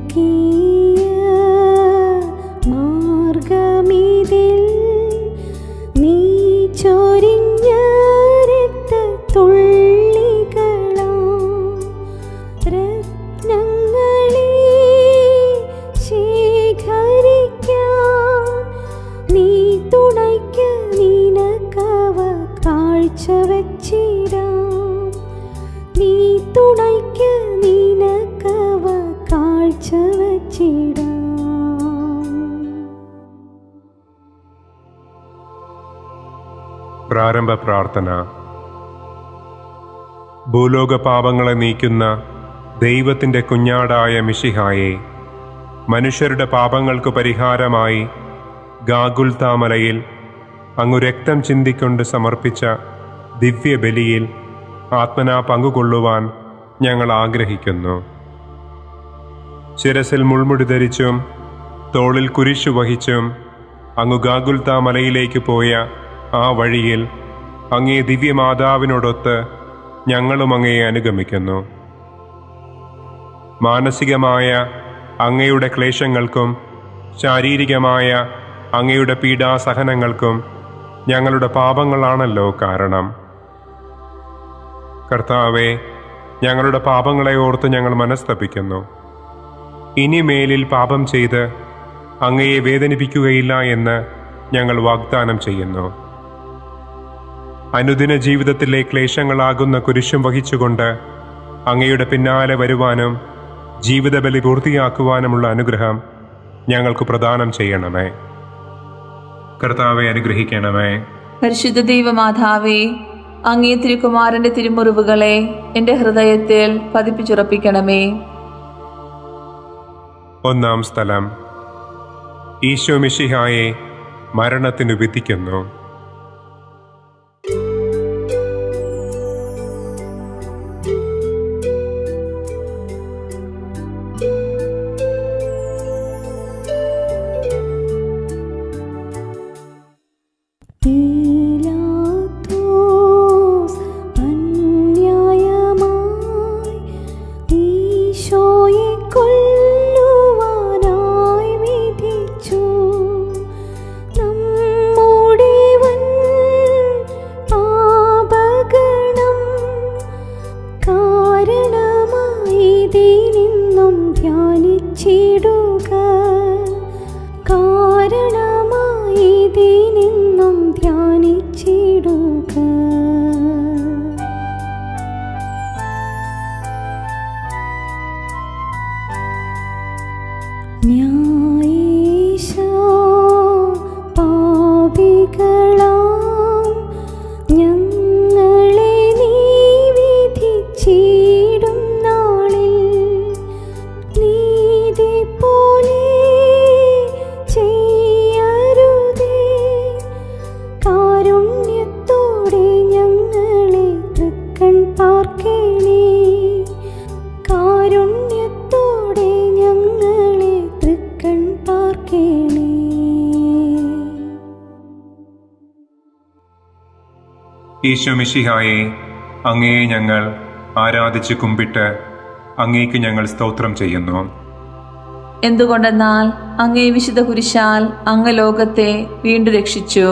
മാർഗമിതിൽ നീ ചൊരിഞ്ഞ രക്തത്തുള്ളികളാം രത്നങ്ങളെ ശേഖരിക്കാൻ നീ തുണയ്ക്ക് നിനക്കവ കാഴ്ചവച്ചിടാം നീ തുണയ്ക്ക് നിനക്കവ കാഴ്ചവച്ചിടാം പ്രാരംഭ പ്രാർത്ഥന ഭൂലോക പാപങ്ങളെ നീക്കുന്ന ദൈവത്തിൻ്റെ കുഞ്ഞാടായ മിഷിഹായെ മനുഷ്യരുടെ പാപങ്ങൾക്ക് പരിഹാരമായി ഗാഗുൽത്താമലയിൽ അങ്ങു രക്തം ചിന്തിക്കൊണ്ട് സമർപ്പിച്ച ദിവ്യബലിയിൽ ആത്മനാ പങ്കുകൊള്ളുവാൻ ഞങ്ങൾ ആഗ്രഹിക്കുന്നു ശിരസിൽ മുൾമുടി ധരിച്ചും തോളിൽ കുരിശു വഹിച്ചും അങ്ങു ഗാഗുൽത്താ മലയിലേക്ക് പോയ ആ വഴിയിൽ അങ്ങേ ദിവ്യമാതാവിനോടൊത്ത് ഞങ്ങളും അങ്ങയെ അനുഗമിക്കുന്നു മാനസികമായ അങ്ങയുടെ ക്ലേശങ്ങൾക്കും ശാരീരികമായ അങ്ങയുടെ പീഡാസഹനങ്ങൾക്കും ഞങ്ങളുടെ പാപങ്ങളാണല്ലോ കാരണം കർത്താവെ ഞങ്ങളുടെ പാപങ്ങളെ ഓർത്ത് ഞങ്ങൾ മനസ്തപിക്കുന്നു ഇനിമേലിൽ പാപം ചെയ്ത് അങ്ങയെ വേദനിപ്പിക്കുകയില്ല എന്ന് ഞങ്ങൾ വാഗ്ദാനം ചെയ്യുന്നു അനുദിന ജീവിതത്തിലെ ക്ലേശങ്ങളാകുന്ന കുരിശും വഹിച്ചുകൊണ്ട് അങ്ങയുടെ പിന്നാലെ വരുവാനും ജീവിതബലി പൂർത്തിയാക്കുവാനുമുള്ള അനുഗ്രഹം ഞങ്ങൾക്ക് പ്രദാനം ചെയ്യണമേ കർത്താവെ അനുഗ്രഹിക്കണമേ പരിശുദ്ധ ദൈവമാതാവേ അങ്ങേ തിരുക്കുമാരന്റെ തിരുമുറിവുകളെ എന്റെ ഹൃദയത്തിൽ പതിപ്പിച്ചുറപ്പിക്കണമേ ഒന്നാം സ്ഥലം ഈശോ മിശിഹായെ മരണത്തിനു വിധിക്കുന്നു പീലാത്തോസ് അന്യായമായി ഈശോയെ കൊല്ലുവാനായി വിധിച്ചു. നമ്മുടെ വൻ പാപഗണം കാരണമായി ഇതിനിന്നും ധ്യാനിച്ചിടുക കാരണമായി ഇതിനിന്നും ധ്യാനിച്ചിടുക ന്യായീശ പാപികളാം ഞങ്ങളെ നീ വിധിച്ചിടും നാളിൽ നീതി പോലെ ചെയ്യരുതേ കാരുണ്യത്തോടെ ഞങ്ങളെ തൃക്കൺ പാർക്കണേ കാരുണ്യത്തോടെ ഞങ്ങളെ തൃക്കൺ പാർക്കണേ ഈശോ മിശിഹായെ അങ്ങയെ ഞങ്ങൾ ആരാധിച്ച് കുമ്പിട്ട് അങ്ങേക്ക് ഞങ്ങൾ സ്തോത്രം ചെയ്യുന്നു എന്തുകൊണ്ടെന്നാൽ അങ്ങേ വിശുദ്ധ കുരിശാൽ അങ്ങ് ലോകത്തെ വീണ്ടും രക്ഷിച്ചു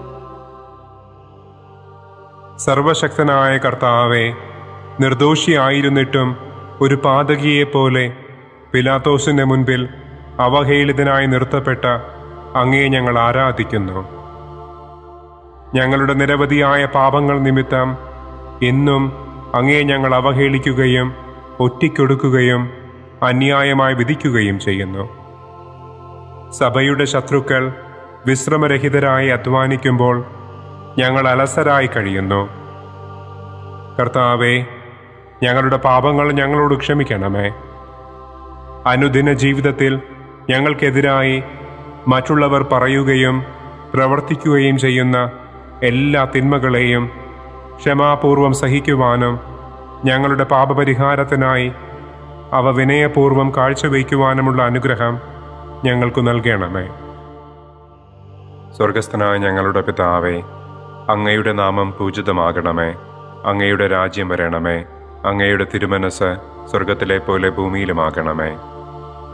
സർവശക്തനായ കർത്താവെ നിർദോഷിയായിരുന്നിട്ടും ഒരു പാതകിയെപ്പോലെ പിലാത്തോസിന്റെ മുൻപിൽ അവഹേളിതനായി നിർത്തപ്പെട്ട അങ്ങയെ ഞങ്ങൾ ആരാധിക്കുന്നു ഞങ്ങളുടെ നിരവധിയായ പാപങ്ങൾ നിമിത്തം എന്നും അങ്ങയെ ഞങ്ങൾ അവഹേളിക്കുകയും ഒറ്റിക്കൊടുക്കുകയും അന്യായമായി വിധിക്കുകയും ചെയ്യുന്നു സഭയുടെ ശത്രുക്കൾ വിശ്രമരഹിതരായി അധ്വാനിക്കുമ്പോൾ ഞങ്ങൾ അലസരായി കഴിയുന്നു കർത്താവെ ഞങ്ങളുടെ പാപങ്ങൾ ഞങ്ങളോട് ക്ഷമിക്കണമേ അനുദിന ജീവിതത്തിൽ ഞങ്ങൾക്കെതിരായി മറ്റുള്ളവർ പറയുകയും പ്രവർത്തിക്കുകയും ചെയ്യുന്ന എല്ലാ തിന്മകളെയും ക്ഷമാപൂർവം സഹിക്കുവാനും ഞങ്ങളുടെ പാപപരിഹാരത്തിനായി അവ വിനയപൂർവം കാഴ്ചവയ്ക്കുവാനുമുള്ള അനുഗ്രഹം ഞങ്ങൾക്ക് നൽകണമേ സ്വർഗസ്ഥനായ ഞങ്ങളുടെ പിതാവേ അങ്ങയുടെ നാമം പൂജിതമാകണമേ അങ്ങയുടെ രാജ്യം വരണമേ അങ്ങയുടെ തിരുമനസ് സ്വർഗത്തിലെ പോലെ ഭൂമിയിലുമാകണമേ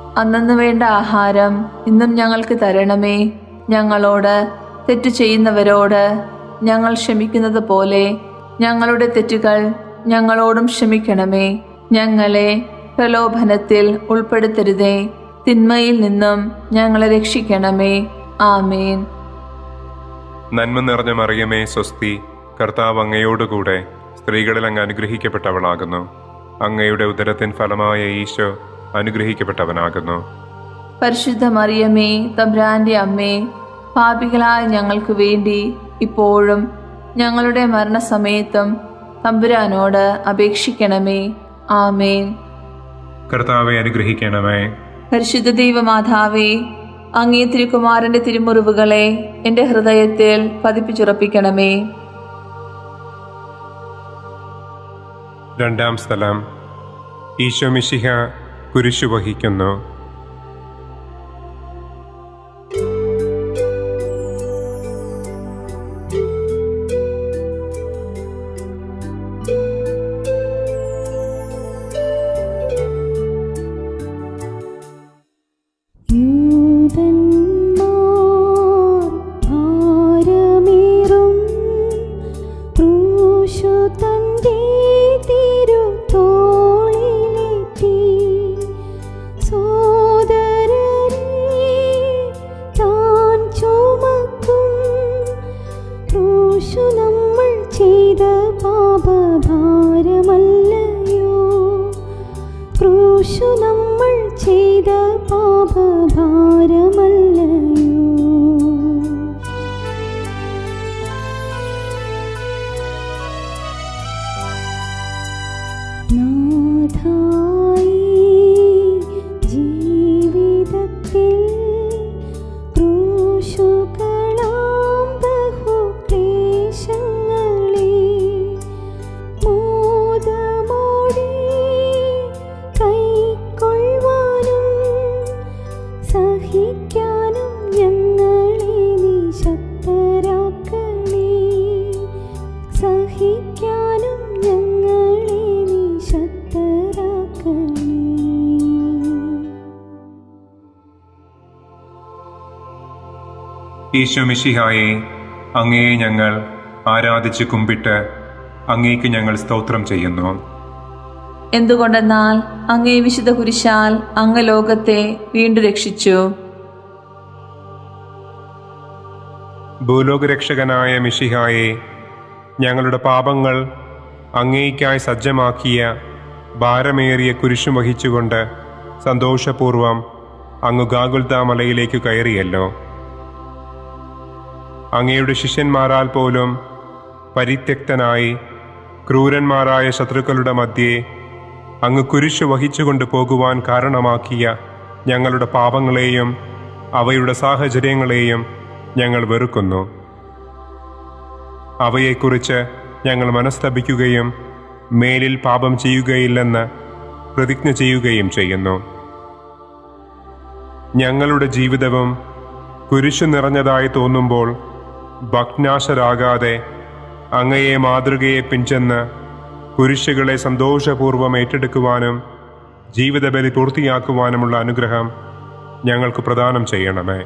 അന്നു വേണ്ട ആഹാരം ഇന്നും ഞങ്ങൾക്ക് തരണമേ ഞങ്ങളോട് തെറ്റു ചെയ്യുന്നവരോട് ഞങ്ങൾ ക്ഷമിക്കുന്നത് പോലെ ഞങ്ങളുടെ തെറ്റുകൾ ഞങ്ങളോടും ക്ഷമിക്കണമേ ഞങ്ങളെ പ്രലോഭനത്തിൽ ഉൾപ്പെടുത്തരുതേ തിന്മയിൽ നിന്നും ഞങ്ങളെ രക്ഷിക്കണമേ ആമേൻ നന്മ നിറഞ്ഞ മറിയമേ സ്വസ്തി കർത്താവ് അങ്ങയോടുകൂടെ സ്ത്രീകളിൽ അങ്ങ് അനുഗ്രഹിക്കപ്പെട്ടവളാകുന്നു അങ്ങയുടെ ഉദരത്തിൻ ഫലമായ ഈശോ അനുഗ്രഹിക്കപ്പെട്ടവനാകുന്നു പരിശുദ്ധ മറിയമേ തബ്രാന്റെ അമ്മേ പാപികളായ ഞങ്ങൾക്ക് വേണ്ടി ഇപ്പോഴും ഞങ്ങളുടെ മരണസമയത്തും തമ്പുരാനോട് അപേക്ഷിക്കണമേ ആമേൻ കർത്താവെ അനുഗ്രഹിക്കണമേ പരിശുദ്ധ ദൈവമാതാവേ അങ്ങേ തിരുക്കുമാരന്റെ തിരുമുറിവുകളെ എൻ്റെ ഹൃദയത്തിൽ പതിപ്പിച്ചുറപ്പിക്കണമേ രണ്ടാം സ്ഥലം ഈശോ മിശിഹ കുരിശു വഹിക്കുന്നു യൂതന്മാർ ഭാരമേറും ക്രൂശു തന്റെ തിരുത്തോളിലേറ്റി. സോദരരെ താൻ ചുമക്കും ക്രൂശു നമ്മൾ ചെയ്ത പാപഭാരമല്ലയോ ക്രൂശു നമ്മൾ ചെയ്ത പാപഭാരമല്ലയോ നാഥായി ജീവിതത്തിൽ ക്രൂശുകളാം ബഹുക്ലേശങ്ങളെ മോദമോടെ കൈക്കൊള്ളുവാനും സഹിക്കാനും ഞങ്ങളെ നീ ശക്തരാക്കണേ സഹിക്കാനും ഞങ്ങളെ നീ ശക്തരാക്കണേ ഈശോ മിശിഹായെ അങ്ങയെ ഞങ്ങൾ ആരാധിച്ച് കുമ്പിട്ട് അങ്ങേക്ക് ഞങ്ങൾ സ്തോത്രം ചെയ്യുന്നു എന്തുകൊണ്ടെന്നാൽ അങ്ങേ വിശുദ്ധ കുരിശാൽ അങ്ങ് ലോകത്തെ വീണ്ടും രക്ഷിച്ചു ഭൂലോകരക്ഷകനായ മിശിഹായെ ഞങ്ങളുടെ പാപങ്ങൾ അങ്ങേയ്ക്കായി സജ്ജമാക്കിയ ഭാരമേറിയ കുരിശു വഹിച്ചുകൊണ്ട് സന്തോഷപൂർവം അങ്ങ് ഗാഗുൽത്ത മലയിലേക്ക് കയറിയല്ലോ അങ്ങയുടെ ശിഷ്യന്മാരാൽ പോലും പരിത്യക്തനായി ക്രൂരന്മാരായ ശത്രുക്കളുടെ മധ്യേ അങ്ങ് കുരിശു വഹിച്ചുകൊണ്ട് പോകുവാൻ കാരണമാക്കിയ ഞങ്ങളുടെ പാപങ്ങളെയും അവയുടെ സാഹചര്യങ്ങളെയും ഞങ്ങൾ വെറുക്കുന്നു അവയെക്കുറിച്ച് ഞങ്ങൾ മനസ്തപിക്കുകയും മേലിൽ പാപം ചെയ്യുകയില്ലെന്ന് പ്രതിജ്ഞ ചെയ്യുകയും ചെയ്യുന്നു ഞങ്ങളുടെ ജീവിതവും കുരിശു നിറഞ്ഞതായി തോന്നുമ്പോൾ ഭഗ്നാശരാകാതെ അങ്ങയെ മാതൃകയെ പിഞ്ചെന്ന് കുരിശുകളെ സന്തോഷപൂർവ്വം ഏറ്റെടുക്കുവാനും ജീവിതബലി പൂർത്തിയാക്കുവാനുമുള്ള അനുഗ്രഹം ഞങ്ങൾക്ക് പ്രദാനം ചെയ്യണമേ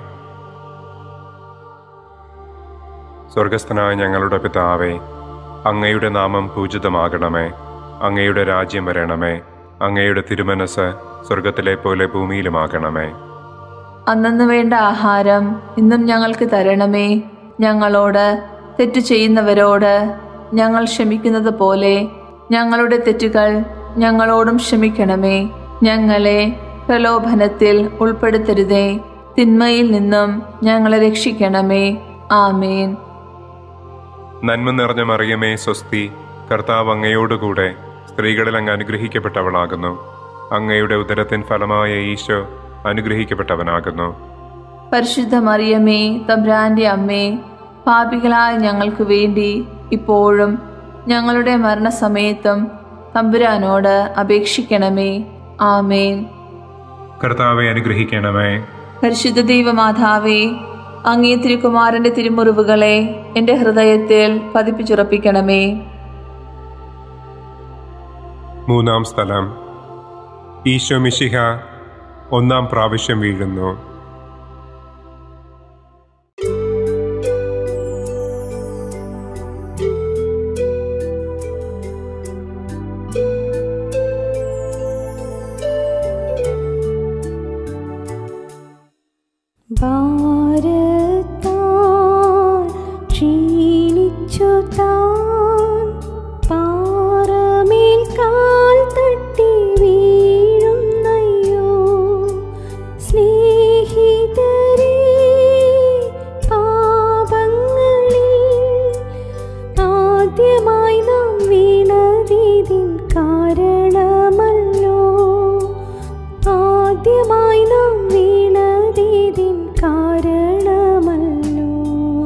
സ്വർഗസ്ഥനായ ഞങ്ങളുടെ പിതാവേ അങ്ങയുടെ നാമം പൂജിതമാകണമേ അങ്ങയുടെ രാജ്യം വരണമേ അങ്ങയുടെ തിരുമനസ് സ്വർഗത്തിലെ പോലെ ഭൂമിയിലുമാകണമേ അന്നു വേണ്ട ആഹാരം ഇന്നും ഞങ്ങൾക്ക് തരണമേ ഞങ്ങളോട് തെറ്റു ചെയ്യുന്നവരോട് ഞങ്ങൾ ക്ഷമിക്കുന്നത് പോലെ ഞങ്ങളുടെ തെറ്റുകൾ ഞങ്ങളോടും ക്ഷമിക്കണമേ ഞങ്ങളെ പ്രലോഭനത്തിൽ ഉൾപ്പെടുത്തരുതേ തിന്മയിൽ നിന്നും ഞങ്ങളെ രക്ഷിക്കണമേ ആമേൻ നന്മ നിറഞ്ഞ മറിയമേ സ്വസ്തി കർത്താവ് അങ്ങയോടുകൂടെ സ്ത്രീകളിൽ അങ്ങ് അനുഗ്രഹിക്കപ്പെട്ടവളാകുന്നു അങ്ങയുടെ ഉദരത്തിൻ ഫലമായ ഈശോ അനുഗ്രഹിക്കപ്പെട്ടവനാകുന്നു പരിശുദ്ധ മറിയമേ തബ്രാന്റെ അമ്മേ പാപികളായ ഞങ്ങൾക്ക് വേണ്ടി ഇപ്പോഴും ഞങ്ങളുടെ മരണസമയത്തും തമ്പുരാനോട് അപേക്ഷിക്കണമേ ആമേൻ കർത്താവെ അനുഗ്രഹിക്കണമേ പരിശുദ്ധ ദൈവമാതാവേ അങ്ങേ തിരുക്കുമാരന്റെ തിരുമുറിവുകളെ എൻ്റെ ഹൃദയത്തിൽ പതിപ്പിച്ചുറപ്പിക്കണമേ മൂന്നാം സ്ഥലം ഈശോ മിശിഹ ഒന്നാം പ്രാവശ്യം വീഴുന്നു ഭാരത്താൽ ക്ഷീണിച്ചു താൻ പാറമേൽ കാൽ തട്ടി വീഴുന്നയ്യോ സ്നേഹിതരേ പാപങ്ങളിൽ ആദ്യമായി നാം വീണതിൻ കാരണമല്ലോ ആദ്യമായി നാം വീണതിൻ കാരണമല്ലോ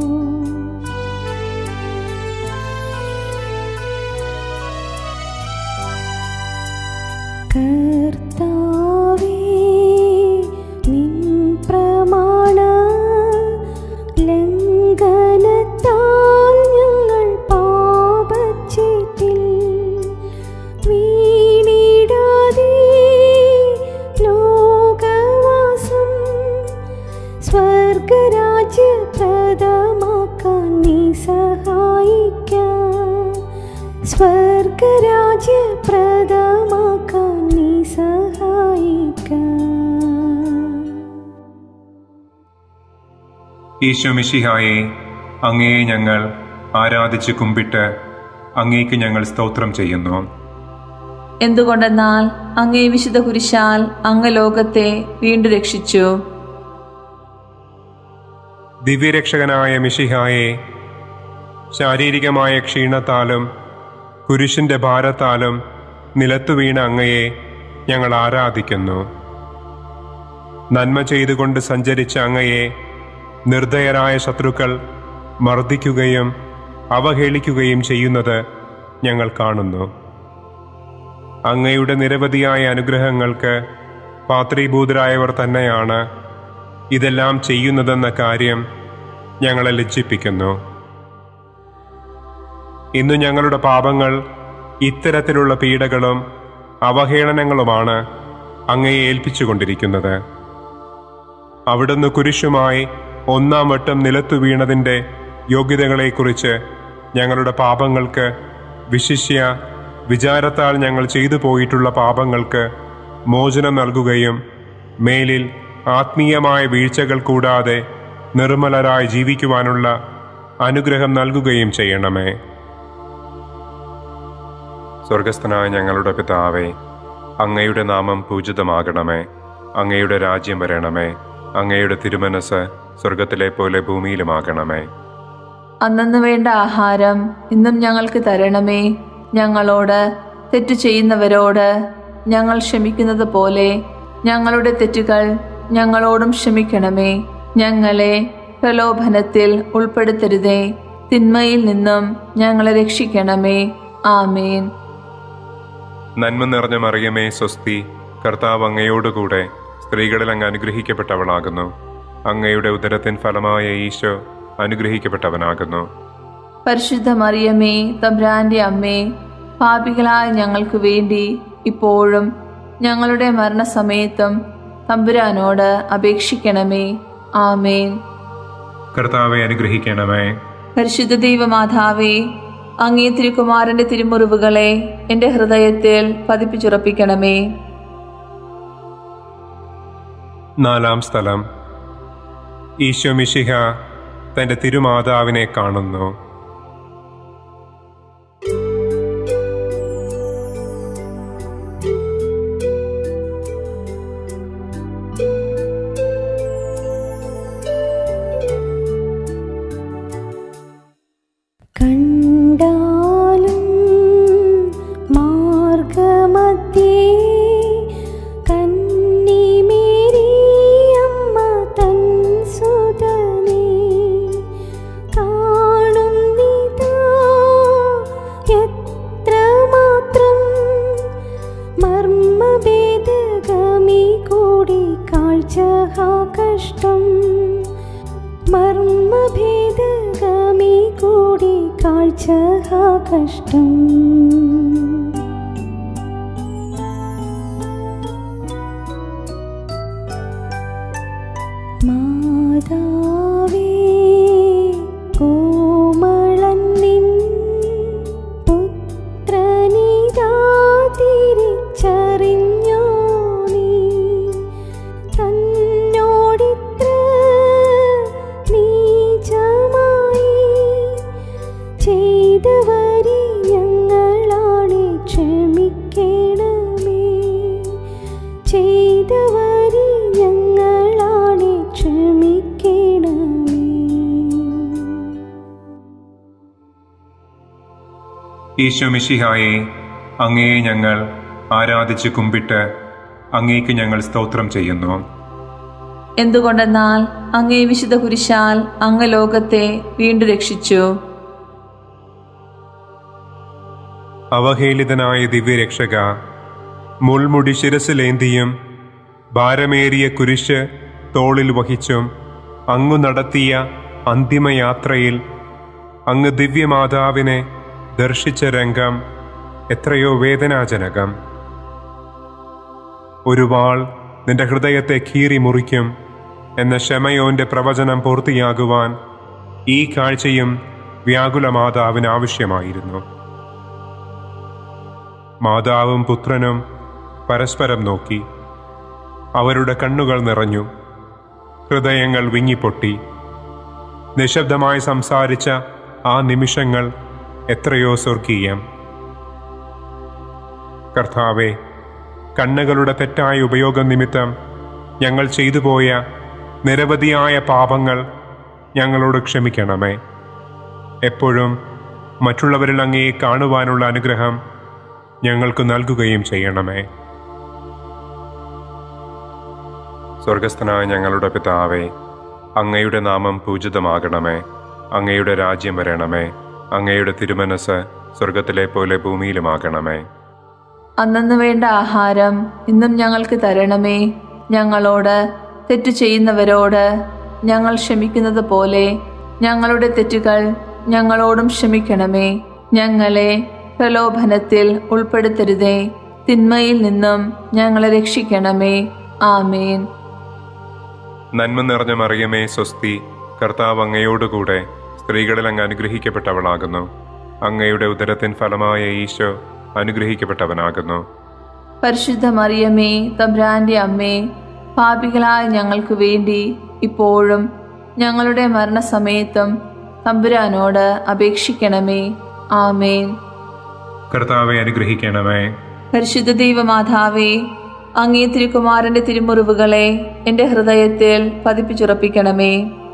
കർത്താവേ നിൻ പ്രമാണ ലംഘനത്താൽ ഞങ്ങൾ പാപച്ചേറ്റിൽ വീണിടാതെ ലോകവാസം സ്വർഗരാജ്യ പ്രദമാക്കാൻ നീ സഹായിക്കാൻ സ്വർഗരാജ്യ പ്രദമാക്കാൻ നീ സഹായിക്കാൻ ഈശോ മിശിഹായെ അങ്ങയെ ഞങ്ങൾ ആരാധിച്ച് കുമ്പിട്ട് അങ്ങേക്ക് ഞങ്ങൾ സ്തോത്രം ചെയ്യുന്നു എന്തുകൊണ്ടെന്നാൽ അങ്ങേ വിശുദ്ധ കുരിശാൽ അങ്ങ് ലോകത്തെ വീണ്ടും രക്ഷിച്ചു ദിവ്യരക്ഷകനായ മിശിഹായെ ശാരീരികമായ ക്ഷീണത്താലും കുരിശിന്റെ ഭാരത്താലും നിലത്തു വീണ അങ്ങയെ ഞങ്ങൾ ആരാധിക്കുന്നു നന്മ ചെയ്തുകൊണ്ട് സഞ്ചരിച്ച അങ്ങയെ നിർദ്ദയരായ ശത്രുക്കൾ മർദ്ദിക്കുകയും അവഹേളിക്കുകയും ചെയ്യുന്നത് ഞങ്ങൾ കാണുന്നു അങ്ങയുടെ നിരവധിയായ അനുഗ്രഹങ്ങൾക്ക് പാത്രീഭൂതരായവർ തന്നെയാണ് ഇതെല്ലാം ചെയ്യുന്നതെന്ന കാര്യം ഞങ്ങളെ ലജ്ജിപ്പിക്കുന്നു ഇന്ന് ഞങ്ങളുടെ പാപങ്ങൾ ഇത്തരത്തിലുള്ള പീഡകളും അവഹേളനങ്ങളുമാണ് അങ്ങയെ ഏൽപ്പിച്ചുകൊണ്ടിരിക്കുന്നത് അവിടുന്ന് കുരിശുമായി ഒന്നാം വട്ടം നിലത്തു വീണതിൻ്റെ യോഗ്യതകളെക്കുറിച്ച് ഞങ്ങളുടെ പാപങ്ങൾക്ക് വിശിഷ്യ വിചാരത്താൽ ഞങ്ങൾ ചെയ്തു പോയിട്ടുള്ള പാപങ്ങൾക്ക് മോചനം നൽകുകയും മേലിൽ ആത്മീയമായ വീഴ്ചകൾ കൂടാതെ നിർമ്മലരായി ജീവിക്കുവാനുള്ള അനുഗ്രഹം നൽകുകയും ചെയ്യണമേ സ്വർഗസ്ഥനായ ഞങ്ങളുടെ പിതാവേ അങ്ങയുടെ നാമം പൂജിതമാകണമേ അങ്ങയുടെ രാജ്യം വരണമേ അങ്ങയുടെ തിരുമനസ് സ്വർഗത്തിലെ പോലെ ഭൂമിയിലുമാകണമേ അന്നു വേണ്ട ആഹാരം ഇന്നും ഞങ്ങൾക്ക് തരണമേ ഞങ്ങളോട് തെറ്റു ചെയ്യുന്നവരോട് ഞങ്ങൾ ക്ഷമിക്കുന്നത് പോലെ ഞങ്ങളുടെ തെറ്റുകൾ ഞങ്ങളോടും ക്ഷമിക്കണമേ ഞങ്ങളെ പ്രലോഭനത്തിൽ ഉൾപ്പെടുത്തരുതേ തിന്മയിൽ നിന്നും ഞങ്ങളെ രക്ഷിക്കണമേ ആമേൻ നന്മ നിറഞ്ഞ മറിയമേ സ്വസ്തി കർത്താവ് അങ്ങയോടുകൂടെ സ്ത്രീകളിൽ അങ്ങ് അനുഗ്രഹിക്കപ്പെട്ടവളാകുന്നു അങ്ങയുടെ ഉദരത്തിൻ ഫലമായ ഈശോ അനുഗ്രഹിക്കപ്പെട്ടവനാകുന്നു പരിശുദ്ധ മറിയമേ തമ്പ്രാന്റെ അമ്മേ പാപികളായ ഞങ്ങൾക്ക് വേണ്ടി ഇപ്പോഴും ഞങ്ങളുടെ മരണസമയത്തും തമ്പുരാനോട് അപേക്ഷിക്കണമേ ആമേൻ കർത്താവെ അനുഗ്രഹിക്കണമേ പരിശുദ്ധ ദൈവമാതാവേ അങ്ങേ തിരുക്കുമാരന്റെ തിരുമുറിവുകളെ എൻ്റെ ഹൃദയത്തിൽ പതിപ്പിച്ചുറപ്പിക്കണമേ നാലാം സ്ഥലം ഈശോ മിശിഹ തന്റെ തിരുമാതാവിനെ കാണുന്നു കണ്ടാലും മാർഗമധ്യേ കന്നിമേരിയമ്മ തൻ സുതനെ കാണുന്നിതാ എത്രമാത്രം മർമ്മഭേദഗമി കൂടി കാഴ്ച ഹാ കഷ്ടം മർമ്മഭേദഗമി കൂടി കാഴ്ച ഹാ കഷ്ടം മാതാവേ കോമളൻ നിൻ പുത്രനിതാ തിരിച്ചറിഞ്ഞോ നീ തന്നോടിത്ര നീചമായി ചെയ്തവരി ഞങ്ങളാണെ ക്ഷമിക്കണമേ ചെയ്തവരി ഞങ്ങളാണെ ക്ഷമിക്കണമേ ഈശോ മിശിഹായെ അങ്ങയെ ഞങ്ങൾ ആരാധിച്ച് കുമ്പിട്ട് അങ്ങേക്ക് ഞങ്ങൾ സ്തോത്രം ചെയ്യുന്നു എന്തുകൊണ്ടെന്നാൽ അങ്ങേ വിശുദ്ധ കുരിശാൽ അങ്ങ് ലോകത്തെ വീണ്ടും രക്ഷിച്ചു അവഹേളിതനായ ദിവ്യരക്ഷക മുൾമുടി ശിരസിലേന്തിയും ഭാരമേറിയ കുരിശ് തോളിൽ വഹിച്ചും അങ്ങു നടത്തിയ അന്തിമയാത്രയിൽ അങ്ങ് ദിവ്യമാതാവിനെ ദർശിച്ച രംഗം എത്രയോ വേദനാജനകം ഒരു വാൾ നിന്റെ ഹൃദയത്തെ കീറി മുറിക്കും എന്ന ഷമയോന്റെ പ്രവചനം പൂർത്തിയാകുവാൻ ഈ കാഴ്ചയും വ്യാകുല മാതാവിന് ആവശ്യമായിരുന്നു മാതാവും പുത്രനും പരസ്പരം നോക്കി അവരുടെ കണ്ണുകൾ നിറഞ്ഞു ഹൃദയങ്ങൾ വിങ്ങിപ്പൊട്ടി നിശബ്ദമായി സംസാരിച്ച ആ നിമിഷങ്ങൾ എത്രയോ സ്വർഗീയം കർത്താവെ കണ്ണുകളുടെ തെറ്റായ ഉപയോഗം നിമിത്തം ഞങ്ങൾ ചെയ്തു പോയ നിരവധിയായ പാപങ്ങൾ ഞങ്ങളോട് ക്ഷമിക്കണമേ എപ്പോഴും മറ്റുള്ളവരിൽ അങ്ങയെ കാണുവാനുള്ള അനുഗ്രഹം ഞങ്ങൾക്ക് നൽകുകയും ചെയ്യണമേ സ്വർഗസ്ഥനായ ഞങ്ങളുടെ പിതാവേ അങ്ങയുടെ നാമം പൂജിതമാകണമേ അങ്ങയുടെ രാജ്യം വരണമേ അങ്ങയുടെ തിരുമനസ് സ്വർഗത്തിലെ പോലെ ഭൂമിയിലുമാകണമേ അന്നന്ന് വേണ്ട ആഹാരം ഇന്നും ഞങ്ങൾക്ക് തരണമേ ഞങ്ങളോട് തെറ്റു ചെയ്യുന്നവരോട് ഞങ്ങൾ ക്ഷമിക്കുന്നത് പോലെ ഞങ്ങളുടെ തെറ്റുകൾ ഞങ്ങളോടും ക്ഷമിക്കണമേ ഞങ്ങളെ പ്രലോഭനത്തിൽ ഉൾപ്പെടുത്തരുതേ തിന്മയിൽ നിന്നും ഞങ്ങളെ രക്ഷിക്കണമേ ആമേൻ നന്മ നിറഞ്ഞ മറിയമേ സ്വസ്തി കർത്താവ് അങ്ങയോടുകൂടെ സ്ത്രീകളിൽ അങ്ങ് അനുഗ്രഹിക്കപ്പെട്ടവളാകുന്നു അങ്ങയുടെ ഉദരത്തിൻ ഫലമായ ഈശോ അനുഗ്രഹിക്കപ്പെട്ടവനാകുന്നു പരിശുദ്ധ മറിയമേ തബ്രാന്റെ അമ്മേ പാപികളായ ഞങ്ങൾക്ക് വേണ്ടി ഇപ്പോഴും ഞങ്ങളുടെ മരണസമയത്തും തമ്പുരാനോട് അപേക്ഷിക്കണമേ ആമേൻ കർത്താവെ അനുഗ്രഹിക്കണമേ പരിശുദ്ധ ദൈവമാതാവേ അങ്ങേ തിരുക്കുമാരന്റെ തിരുമുറിവുകളെ എൻ്റെ ഹൃദയത്തിൽ പതിപ്പിച്ചുറപ്പിക്കണമേ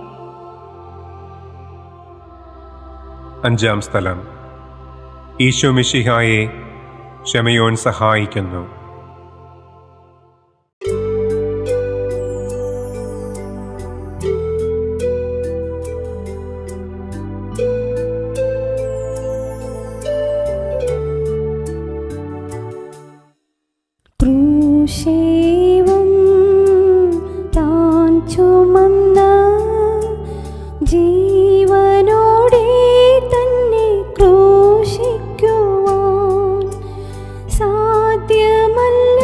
അഞ്ചാം സ്ഥലം ഈശോ മിശിഹായെ ക്ഷമയോൻ സഹായിക്കുന്നു ക്രൂശേവം താൻ ചുമന്ന ജീവനോടെ തന്നെ ക്രൂശിക്കുവാൻ സാധ്യമല്ല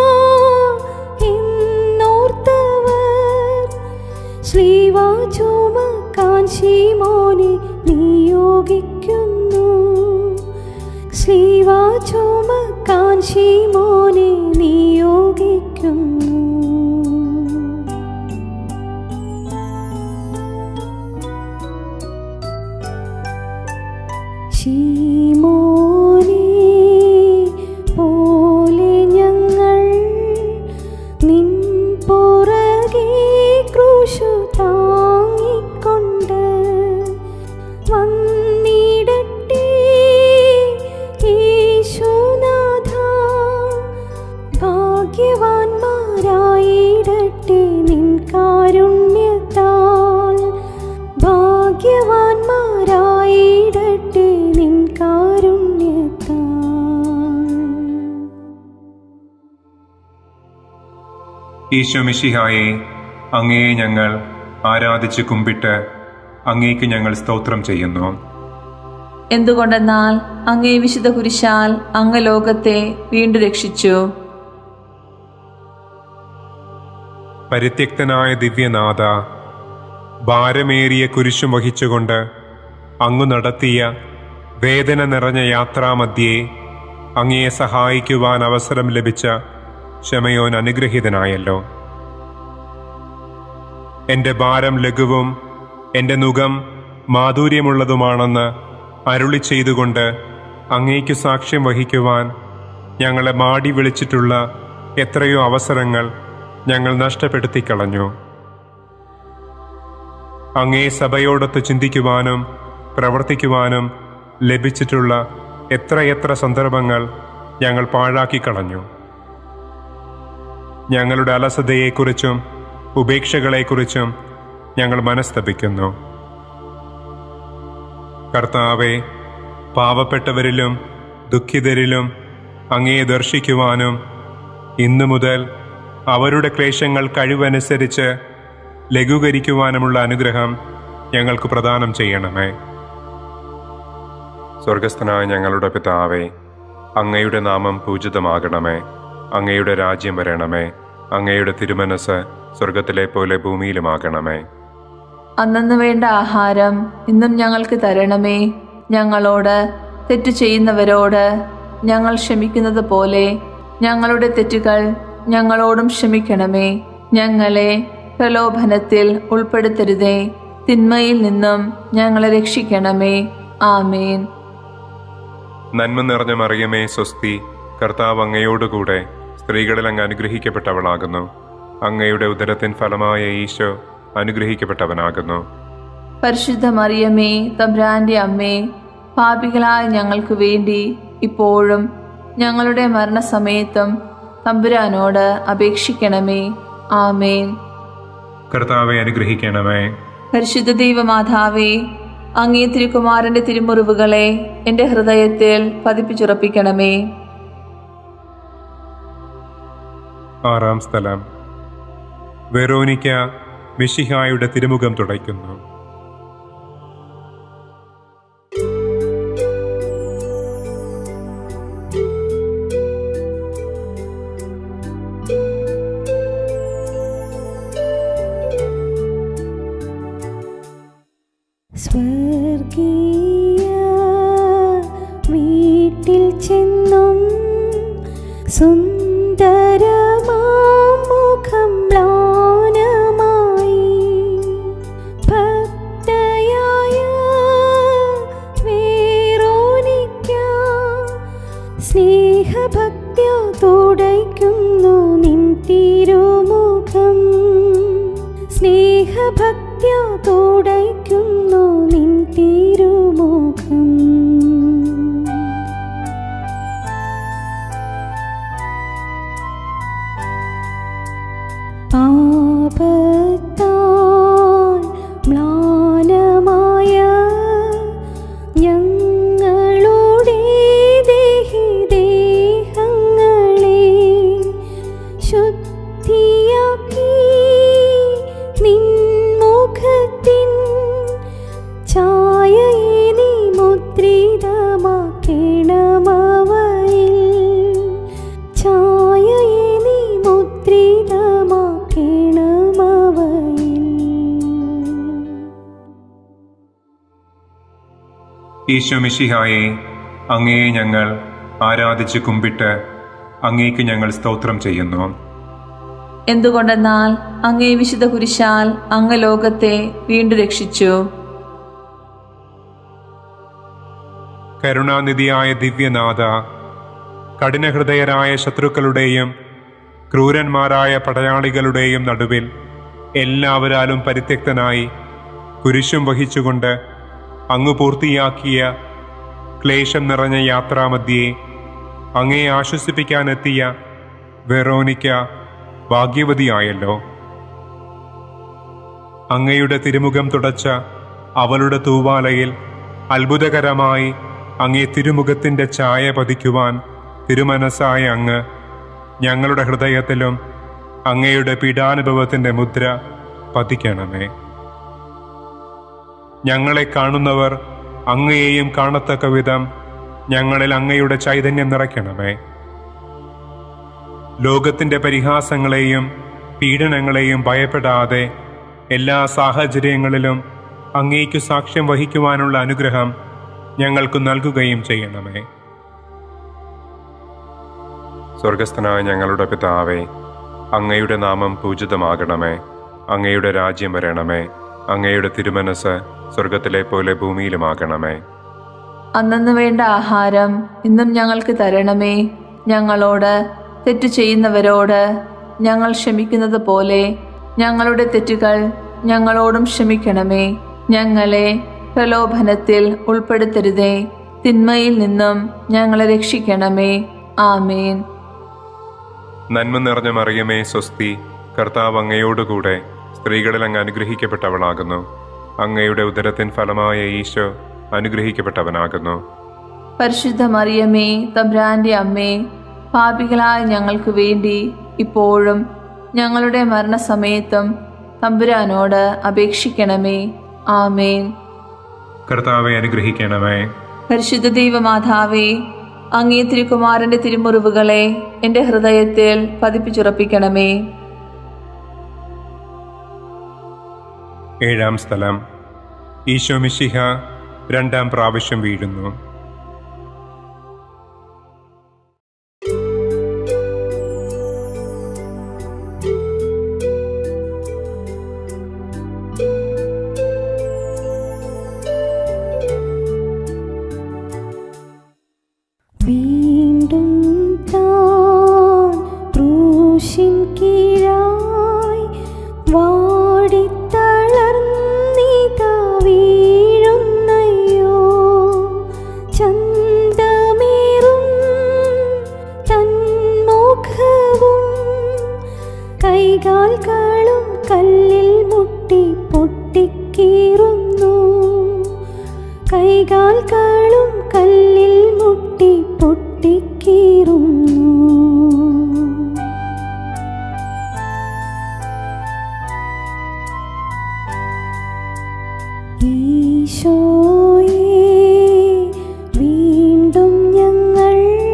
എന്നോർത്തവർ ശ്രീവാ ചുമക്കാൻ ശീമോനെ നിയോഗിക്കുന്നു ശ്രീവാ ചുമക്കാൻ ശീമോനെ നിയോഗിക്കുന്നു ശീമോനെ പോലെ ഞങ്ങൾ നിൻ പുറകെ ക്രൂശു താങ്ങിക്കൊണ്ട് വന്നിടട്ടെ യേശുനാഥ ഭാഗ്യവാന്മാരായിടട്ടെ നിൻ കാരുണ്യത്താൽ ഭാഗ്യവാന്മാരായിടട്ടെ നിൻ കാരുണ്യത്താൽ ഈശോ മിശിഹായെ അങ്ങയെ ഞങ്ങൾ ആരാധിച്ച് കുമ്പിട്ട് അങ്ങേക്ക് ഞങ്ങൾ സ്തോത്രം ചെയ്യുന്നു എന്തുകൊണ്ടെന്നാൽ അങ്ങേ വിശുദ്ധ കുരിശാൽ അങ്ങ് ലോകത്തെ വീണ്ടും രക്ഷിച്ചു പരിത്യക്തനായ ദിവ്യനാഥ ഭാരമേറിയ കുരിശും വഹിച്ചുകൊണ്ട് അങ്ങു നടത്തിയ വേദന നിറഞ്ഞ യാത്രാമധ്യേ അങ്ങയെ സഹായിക്കുവാൻ അവസരം ലഭിച്ച ക്ഷമയോൻ അനുഗ്രഹീതനായല്ലോ എന്റെ ഭാരം ലഘുവും എന്റെ നുകം മാധുര്യമുള്ളതുമാണെന്ന് അരുളി ചെയ്തുകൊണ്ട് അങ്ങേക്ക് സാക്ഷ്യം വഹിക്കുവാൻ ഞങ്ങളെ മാടി വിളിച്ചിട്ടുള്ള എത്രയോ അവസരങ്ങൾ ഞങ്ങൾ നഷ്ടപ്പെടുത്തി കളഞ്ഞു അങ്ങേ സഭയോടൊത്ത് ചിന്തിക്കുവാനും പ്രവർത്തിക്കുവാനും ലഭിച്ചിട്ടുള്ള എത്രയെത്ര സന്ദർഭങ്ങൾ ഞങ്ങൾ പാഴാക്കി കളഞ്ഞു ഞങ്ങളുടെ അലസതയെക്കുറിച്ചും ഉപേക്ഷകളെക്കുറിച്ചും ഞങ്ങൾ മനസ്തപിക്കുന്നു കർത്താവെ പാവപ്പെട്ടവരിലും ദുഃഖിതരിലും അങ്ങയെ ദർശിക്കുവാനും ഇന്നു മുതൽ അവരുടെ ക്ലേശങ്ങൾ കഴിവനുസരിച്ച് ലഘൂകരിക്കുവാനുമുള്ള അനുഗ്രഹം ഞങ്ങൾക്ക് പ്രദാനം ചെയ്യണമേ സ്വർഗസ്ഥനായ ഞങ്ങളുടെ പിതാവേ അങ്ങയുടെ നാമം പൂജിതമാകണമേ അങ്ങയുടെ രാജ്യം വരണമേ അങ്ങയുടെ തിരുമനസ് സ്വർഗത്തിലെ പോലെ ഭൂമിയിലുമാകണമേ അന്നു വേണ്ട ആഹാരം ഇന്നും ഞങ്ങൾക്ക് തരണമേ ഞങ്ങളോട് തെറ്റ് ചെയ്യുന്നവരോട് ഞങ്ങൾ ക്ഷമിക്കുന്നത് പോലെ ഞങ്ങളുടെ തെറ്റുകൾ ഞങ്ങളോടും ക്ഷമിക്കണമേ ഞങ്ങളെ പ്രലോഭനത്തിൽ ഉൾപ്പെടുത്തരുതേ തിന്മയിൽ നിന്നും ഞങ്ങളെ രക്ഷിക്കണമേ ആമേൻ നന്മ നിറഞ്ഞ മറിയമേ സ്വസ്തി കർത്താവ് അങ്ങയോടുകൂടെ സ്ത്രീകളിൽ അങ്ങ് അനുഗ്രഹിക്കപ്പെട്ടവളാകുന്നു അങ്ങയുടെ ഉദരത്തിൻ ഫലമായ ഈശോ അനുഗ്രഹിക്കപ്പെട്ടവനാകുന്നു പരിശുദ്ധ മറിയമേ തബ്രാന്റെ അമ്മേ പാപികളായ ഞങ്ങൾക്ക് വേണ്ടി ഇപ്പോഴും ഞങ്ങളുടെ മരണസമയത്തും തമ്പുരാനോട് അപേക്ഷിക്കണമേ ആമേൻ കർത്താവെ അനുഗ്രഹിക്കണമേ പരിശുദ്ധ ദൈവമാതാവേ അങ്ങേ തിരുക്കുമാരന്റെ തിരുമുറിവുകളെ എൻ്റെ ഹൃദയത്തിൽ പതിപ്പിച്ചുറപ്പിക്കണമേ ആറാം സ്ഥലം വെറോനിക്ക മിഷിഹായുടെ തിരുമുഖം തുടയ്ക്കുന്നു സ്വർഗീയ വീട്ടിൽ ചെന്നും സുന്ദരമാമുഖം മ്ലാനമായി ഭക്തയായ വേറോനിക്ക സ്നേഹഭക്ത്യ തുടയ്ക്കുന്നു നിൻ തിരുമുഖം സ്നേഹഭക്ത്യ തുടയ്ക്കുന്നു നിൻ തിരുമുഖം പാപത്താൽ മ്ലാനമായ ഞങ്ങളുടെ ദേഹിദേഹങ്ങളെ ശുദ്ധിയാക്കി നിൻമുഖത്തിൻ ഛായയെ നീ മുദ്രിതമാക്കണമവയിൽ ഛായയെ നീ മുദ്രിതമാക്കണമവയിൽ ഈശോ മിഷിഹായെ അങ്ങയെ ഞങ്ങൾ ആരാധിച്ച് കുമ്പിട്ട് അങ്ങേക്ക് ഞങ്ങൾ സ്തോത്രം ചെയ്യുന്നു എന്തുകൊണ്ടെന്നാൽ അങ്ങേ വിശുദ്ധ കുരിശാൽ അങ്ങ് ലോകത്തെ വീണ്ടും രക്ഷിച്ചു കരുണാനിധിയായ ദിവ്യനാഥ കഠിനഹൃദയരായ ശത്രുക്കളുടെയും ക്രൂരന്മാരായ പടയാളികളുടെയും നടുവിൽ എല്ലാവരാലും പരിത്യക്തനായി കുരിശും വഹിച്ചുകൊണ്ട് അങ്ങ് പൂർത്തിയാക്കിയ ക്ലേശം നിറഞ്ഞ യാത്രാമധ്യേ അങ്ങയെ ആശ്വസിപ്പിക്കാനെത്തിയ വെറോനിക്ക ഭാഗ്യവതിയായല്ലോ അങ്ങയുടെ തിരുമുഖം തുടച്ച അവളുടെ തൂവാലയിൽ അത്ഭുതകരമായി അങ്ങേ തിരുമുഖത്തിന്റെ ഛായ പതിക്കുവാൻ തിരുമനസ്സായ അങ്ങ് ഞങ്ങളുടെ ഹൃദയത്തിലും അങ്ങയുടെ പീഡാനുഭവത്തിന്റെ മുദ്ര പതിക്കണമേ ഞങ്ങളെ കാണുന്നവർ അങ്ങയെയും കാണത്തക്ക വിധം ഞങ്ങളിൽ അങ്ങയുടെ ചൈതന്യം നിറയ്ക്കണമേ ലോകത്തിന്റെ പരിഹാസങ്ങളെയും പീഡനങ്ങളെയും ഭയപ്പെടാതെ എല്ലാ സാഹചര്യങ്ങളിലും അങ്ങേക്കു സാക്ഷ്യം വഹിക്കുവാനുള്ള അനുഗ്രഹം ഞങ്ങൾക്ക് നൽകുകയും ചെയ്യണമേ സ്വർഗസ്ഥനായ ഞങ്ങളുടെ പിതാവേ അങ്ങയുടെ നാമം പൂജിതമാകണമേ അങ്ങയുടെ രാജ്യം വരണമേ അങ്ങയുടെ തിരുമനസ് സ്വർഗത്തിലെ പോലെ ഭൂമിയിലുമാകണമേ അന്നു വേണ്ട ആഹാരം ഇന്നും ഞങ്ങൾക്ക് തരണമേ ഞങ്ങളോട് തെറ്റു ചെയ്യുന്നവരോട് ഞങ്ങൾ ക്ഷമിക്കുന്നത് പോലെ ഞങ്ങളുടെ തെറ്റുകൾ ഞങ്ങളോടും ക്ഷമിക്കണമേ ഞങ്ങളെ പ്രലോഭനത്തിൽ ഉൾപ്പെടുത്തരുതേ തിന്മയിൽ നിന്നും ഞങ്ങളെ രക്ഷിക്കണമേ ആമേൻ നന്മ നിറഞ്ഞ മറിയമേ സ്വസ്തി കർത്താവ് അങ്ങയോടുകൂടെ സ്ത്രീകളിൽ അങ്ങ് അനുഗ്രഹിക്കപ്പെട്ടവളാകുന്നു അങ്ങയുടെ ഉദരത്തിൻ ഫലമായ ഈശോ അനുഗ്രഹിക്കപ്പെട്ടവനാകുന്നു പരിശുദ്ധ മറിയമേ തബ്രാന്റെ അമ്മേ പാപികളായ ഞങ്ങൾക്ക് വേണ്ടി ഇപ്പോഴും ഞങ്ങളുടെ മരണസമയത്തും തമ്പുരാനോട് അപേക്ഷിക്കണമേ ആമേൻ കർത്താവെ അനുഗ്രഹിക്കണമേ പരിശുദ്ധ ദൈവമാതാവേ അങ്ങേ തിരുക്കുമാരന്റെ തിരുമുറിവുകളെ എൻ്റെ ഹൃദയത്തിൽ പതിപ്പിച്ചുറപ്പിക്കണമേ ഏഴാം സ്ഥലം ഈശോ മിശിഹ രണ്ടാം പ്രാവശ്യം വീഴുന്നു വീണ്ടും താൻ ക്രൂശിൻ കീഴായി വാടിത്തളർന്നിതാ വീഴുന്നയ്യോ ചന്തമേറും തന്മുഖവും കൈകാൽകളും കല്ലിൽ മുട്ടി പൊട്ടിക്കീറുന്നു കൈകാൽകളും കല്ലിൽ മുട്ടി പൊട്ടിക്കീറുന്നു ഈശോയേ വീണ്ടും ഞങ്ങൾ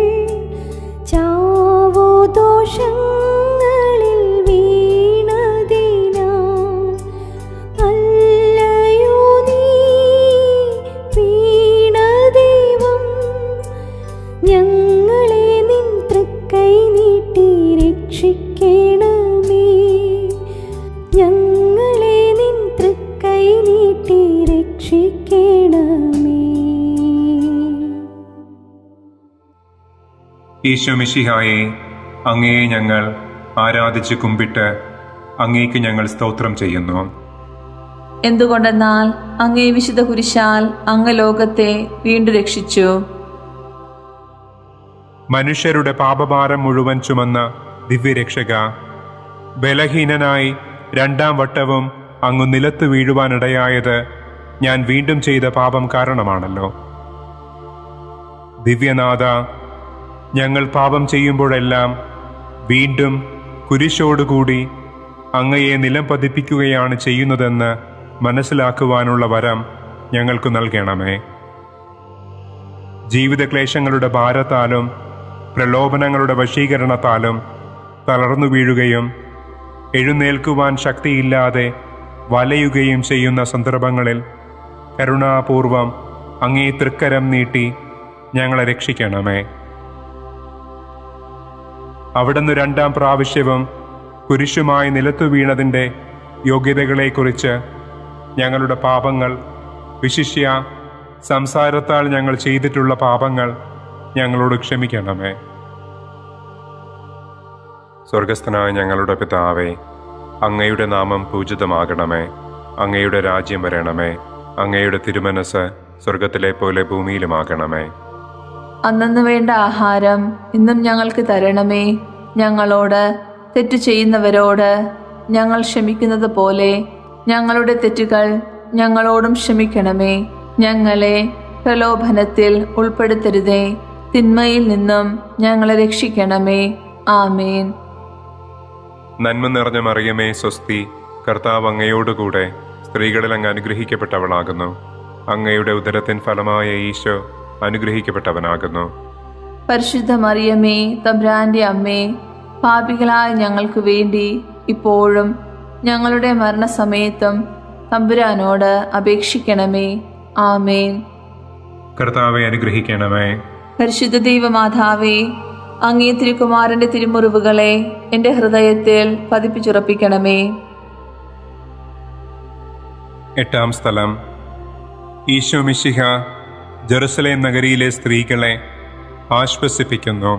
ചാവോ ദോഷങ്ങളിൽ വീണതിനാൽ അല്ലയോ നീ വീണദൈവം ഞങ്ങളെ നിൻ തൃക്കൈ നീട്ടി രക്ഷിക്കണമേ ഞങ്ങളെ നിൻ തൃക്കൈ നീട്ടി രക്ഷിക്കണമേ ഈശോ മിശിഹായെ അങ്ങയെ ഞങ്ങൾ ആരാധിച്ച് കുമ്പിട്ട് അങ്ങേക്ക് ഞങ്ങൾ സ്തോത്രം ചെയ്യുന്നു എന്തുകൊണ്ടെന്നാൽ അങ്ങേ വിശുദ്ധ കുരിശാൽ അങ്ങ് ലോകത്തെ വീണ്ടും രക്ഷിച്ചു മനുഷ്യരുടെ പാപഭാരം മുഴുവൻ ചുമന്ന ദിവ്യരക്ഷക ബലഹീനനായി രണ്ടാം വട്ടവും അങ്ങ് നിലത്ത് വീഴുവാനിടയായത് ഞാൻ വീണ്ടും ചെയ്ത പാപം കാരണമാണല്ലോ ദിവ്യനാഥ ഞങ്ങൾ പാപം ചെയ്യുമ്പോഴെല്ലാം വീണ്ടും കുരിശോടുകൂടി അങ്ങയെ നിലം പതിപ്പിക്കുകയാണ് ചെയ്യുന്നതെന്ന് മനസ്സിലാക്കുവാനുള്ള വരം ഞങ്ങൾക്ക് നൽകണമേ ജീവിതക്ലേശങ്ങളുടെ ഭാരത്താലും പ്രലോഭനങ്ങളുടെ വശീകരണത്താലും തളർന്നു വീഴുകയും എഴുന്നേൽക്കുവാൻ ശക്തിയില്ലാതെ വലയുകയും ചെയ്യുന്ന സന്ദർഭങ്ങളിൽ കരുണാപൂർവം അങ്ങേ തൃക്കരം നീട്ടി ഞങ്ങളെ രക്ഷിക്കണമേ അവിടുന്ന് രണ്ടാം പ്രാവശ്യവും കുരിശുമായി നിലത്തു വീണതിൻ്റെ യോഗ്യതകളെക്കുറിച്ച് ഞങ്ങളുടെ പാപങ്ങൾ വിശിഷ്യ സംസാരത്താൽ ഞങ്ങൾ ചെയ്തിട്ടുള്ള പാപങ്ങൾ ഞങ്ങളോട് ക്ഷമിക്കണമേ സ്വർഗസ്ഥനായ ഞങ്ങളുടെ പിതാവേ അങ്ങയുടെ നാമം പൂജിതമാകണമേ അങ്ങയുടെ രാജ്യം വരണമേ അങ്ങയുടെ തിരുമനസ് സ്വർഗത്തിലെ പോലെ ഭൂമിയിലുമാകണമേ അന്നു വേണ്ട ആഹാരം ഇന്നും ഞങ്ങൾക്ക് തരണമേ ഞങ്ങളോട് തെറ്റു ചെയ്യുന്നവരോട് ഞങ്ങൾ ക്ഷമിക്കുന്നത് പോലെ ഞങ്ങളുടെ തെറ്റുകൾ ഞങ്ങളോടും ക്ഷമിക്കണമേ ഞങ്ങളെ പ്രലോഭനത്തിൽ ഉൾപ്പെടുത്തരുതേ തിന്മയിൽ നിന്നും ഞങ്ങളെ രക്ഷിക്കണമേ ആമേൻ നന്മ നിറഞ്ഞ മറിയമേ സ്വസ്തി കർത്താവ് അങ്ങയോടുകൂടെ സ്ത്രീകളിൽ അങ്ങ് അനുഗ്രഹിക്കപ്പെട്ടവളാകുന്നു അങ്ങയുടെ ഉദരത്തിൻ ഫലമായ ഈശോ അനുഗ്രഹിക്കപ്പെട്ടവനാകുന്നു പരിശുദ്ധ മറിയമേ തബ്രാന്റെ അമ്മേ പാപികളായ ഞങ്ങൾക്ക് വേണ്ടി ഇപ്പോഴും ഞങ്ങളുടെ മരണസമയത്തും തമ്പുരാനോട് അപേക്ഷിക്കണമേ ആമേൻ കർത്താവെ അനുഗ്രഹിക്കണമേ പരിശുദ്ധ ദൈവമാതാവേ അങ്ങേ തിരുക്കുമാരന്റെ തിരുമുറിവുകളെ എൻ്റെ ഹൃദയത്തിൽ പതിപ്പിച്ചുറപ്പിക്കണമേ എട്ടാം സ്ഥലം ഈശോ മിശിഹ ജെറുസലേം നഗരിയിലെ സ്ത്രീകളെ ആശ്വസിപ്പിക്കുന്നു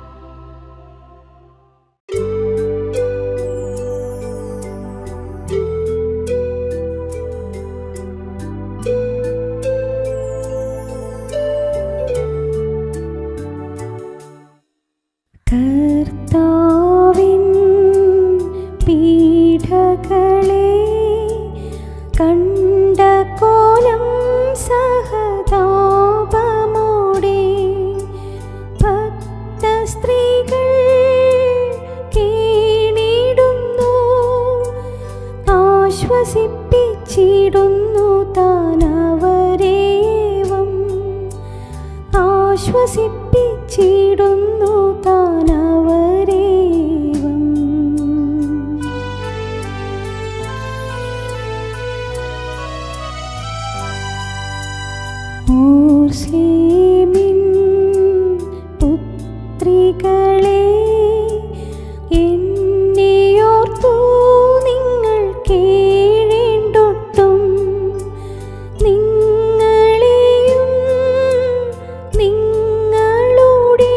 കർത്താവിൻ പീഠകളെ കണ്ട കോലം സഹതാപമോടെ ഭക്ത സ്ത്രീകൾ കീണിടുന്നു ആശ്വസിപ്പിച്ചിടുന്നു താനവരേവം ആശ്വസിപ്പിച്ചിടുന്നു താനവരേവം ഓർസ്ലേമിൻ പുത്രികളെ എന്നെയോർത്തു നിങ്ങൾ കേഴേണ്ടൊട്ടും നിങ്ങളെയും നിങ്ങളുടെ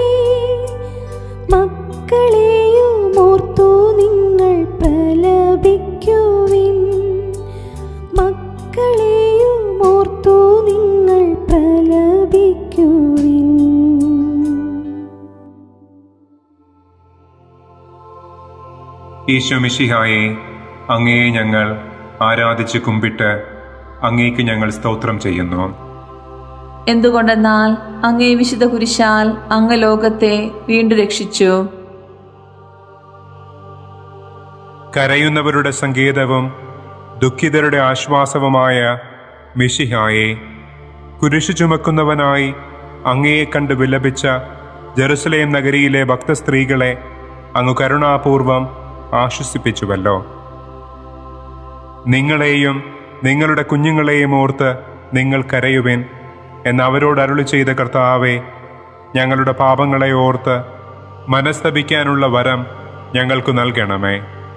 മക്കളെയും ഓർത്തു നിങ്ങൾ പ്രലപിക്കുവിൻ മക്കളെയും ഓർത്തു നിങ്ങൾ പ്രലപിക്കുവിൻ ഈശോ മിശിഹായെ അങ്ങയെ ഞങ്ങൾ ആരാധിച്ച് കുമ്പിട്ട് അങ്ങേക്ക് ഞങ്ങൾ സ്തോത്രം ചെയ്യുന്നു എന്തുകൊണ്ടെന്നാൽ അങ്ങേ വിശുദ്ധ കുരിശാൽ അങ്ങ് ലോകത്തെ വീണ്ടും രക്ഷിച്ചു കരയുന്നവരുടെ സങ്കേതവും ദുഃഖിതരുടെ ആശ്വാസവുമായ മിശിഹായെ കുരിശു ചുമക്കുന്നവനായി അങ്ങയെ കണ്ട് വിലപിച്ച ജെറുസലേം നഗരിയിലെ ഭക്തസ്ത്രീകളെ അങ്ങ് കരുണാപൂർവം ആശ്വസിപ്പിച്ചുവല്ലോ നിങ്ങളെയും നിങ്ങളുടെ കുഞ്ഞുങ്ങളെയും ഓർത്ത് നിങ്ങൾ കരയുവിൻ എന്ന് അവരോട് അരുളി ചെയ്ത കർത്താവെ ഞങ്ങളുടെ പാപങ്ങളെ ഓർത്ത് മനസ്തപിക്കാനുള്ള വരം ഞങ്ങൾക്ക് നൽകണമേ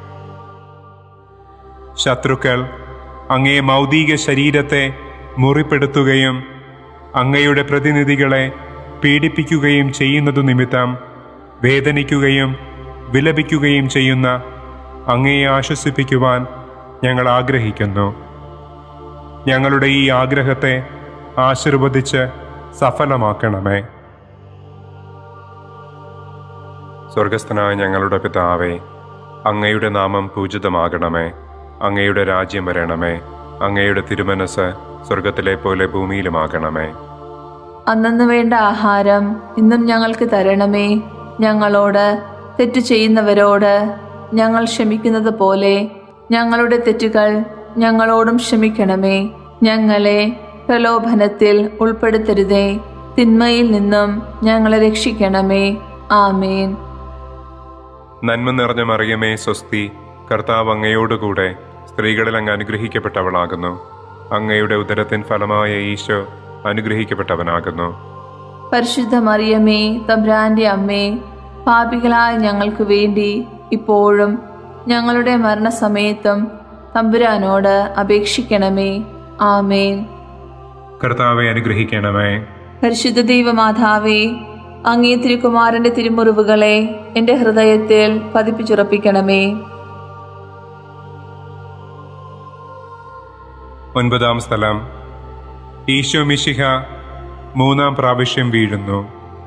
ശത്രുക്കൾ അങ്ങേ മൗതിക ശരീരത്തെ മുറിപ്പെടുത്തുകയും അങ്ങയുടെ പ്രതിനിധികളെ പീഡിപ്പിക്കുകയും ചെയ്യുന്നതു നിമിത്തം വേദനിക്കുകയും വിലപിക്കുകയും ചെയ്യുന്ന അങ്ങയെ ആശ്വസിപ്പിക്കുവാൻ ഞങ്ങൾ ആഗ്രഹിക്കുന്നു ഞങ്ങളുടെ ഈ ആഗ്രഹത്തെ ആശീർവദിച്ച് സഫലമാക്കണമേ സ്വർഗസ്ഥനായ ഞങ്ങളുടെ പിതാവേ അങ്ങയുടെ നാമം പൂജിതമാകണമേ അങ്ങയുടെ രാജ്യം വരണമേ അങ്ങയുടെ തിരുമനസ് സ്വർഗത്തിലെ പോലെ ഭൂമിയിലുമാകണമേ അന്നു വേണ്ട ആഹാരം ഇന്നും ഞങ്ങൾക്ക് തരണമേ ഞങ്ങളോട് തെറ്റു ചെയ്യുന്നവരോട് ഞങ്ങൾ ക്ഷമിക്കുന്നത് പോലെ ഞങ്ങളുടെ തെറ്റുകൾ ഞങ്ങളോടും ക്ഷമിക്കണമേ ഞങ്ങളെ പ്രലോഭനത്തിൽ ഉൾപ്പെടുത്തരുതേ തിന്മയിൽ നിന്നും ഞങ്ങളെ രക്ഷിക്കണമേ ആമേൻ നന്മ നിറഞ്ഞ മറിയമേ സ്വസ്തി കർത്താവ് അങ്ങയോടുകൂടെ സ്ത്രീകളിൽ അങ്ങ് അനുഗ്രഹിക്കപ്പെട്ടവളാകുന്നു അങ്ങയുടെ ഉദരത്തിൻ ഫലമായ ഈശോ അനുഗ്രഹിക്കപ്പെട്ടവനാകുന്നു പരിശുദ്ധ മറിയമേ തമ്പ്രാന്റെ അമ്മേ പാപികളായ ഞങ്ങൾക്ക് വേണ്ടി ഇപ്പോഴും ഞങ്ങളുടെ മരണസമയത്തും തമ്പുരാനോട് അപേക്ഷിക്കണമേ ആമേൻ കർത്താവെ അനുഗ്രഹിക്കണമേ പരിശുദ്ധ ദൈവമാതാവേ അങ്ങേ തിരുക്കുമാരന്റെ തിരുമുറിവുകളെ എൻ്റെ ഹൃദയത്തിൽ പതിപ്പിച്ചുറപ്പിക്കണമേ ഒൻപതാം സ്ഥലം ഈശോ മിശിഹ മൂന്നാം പ്രാവശ്യം വീഴുന്നു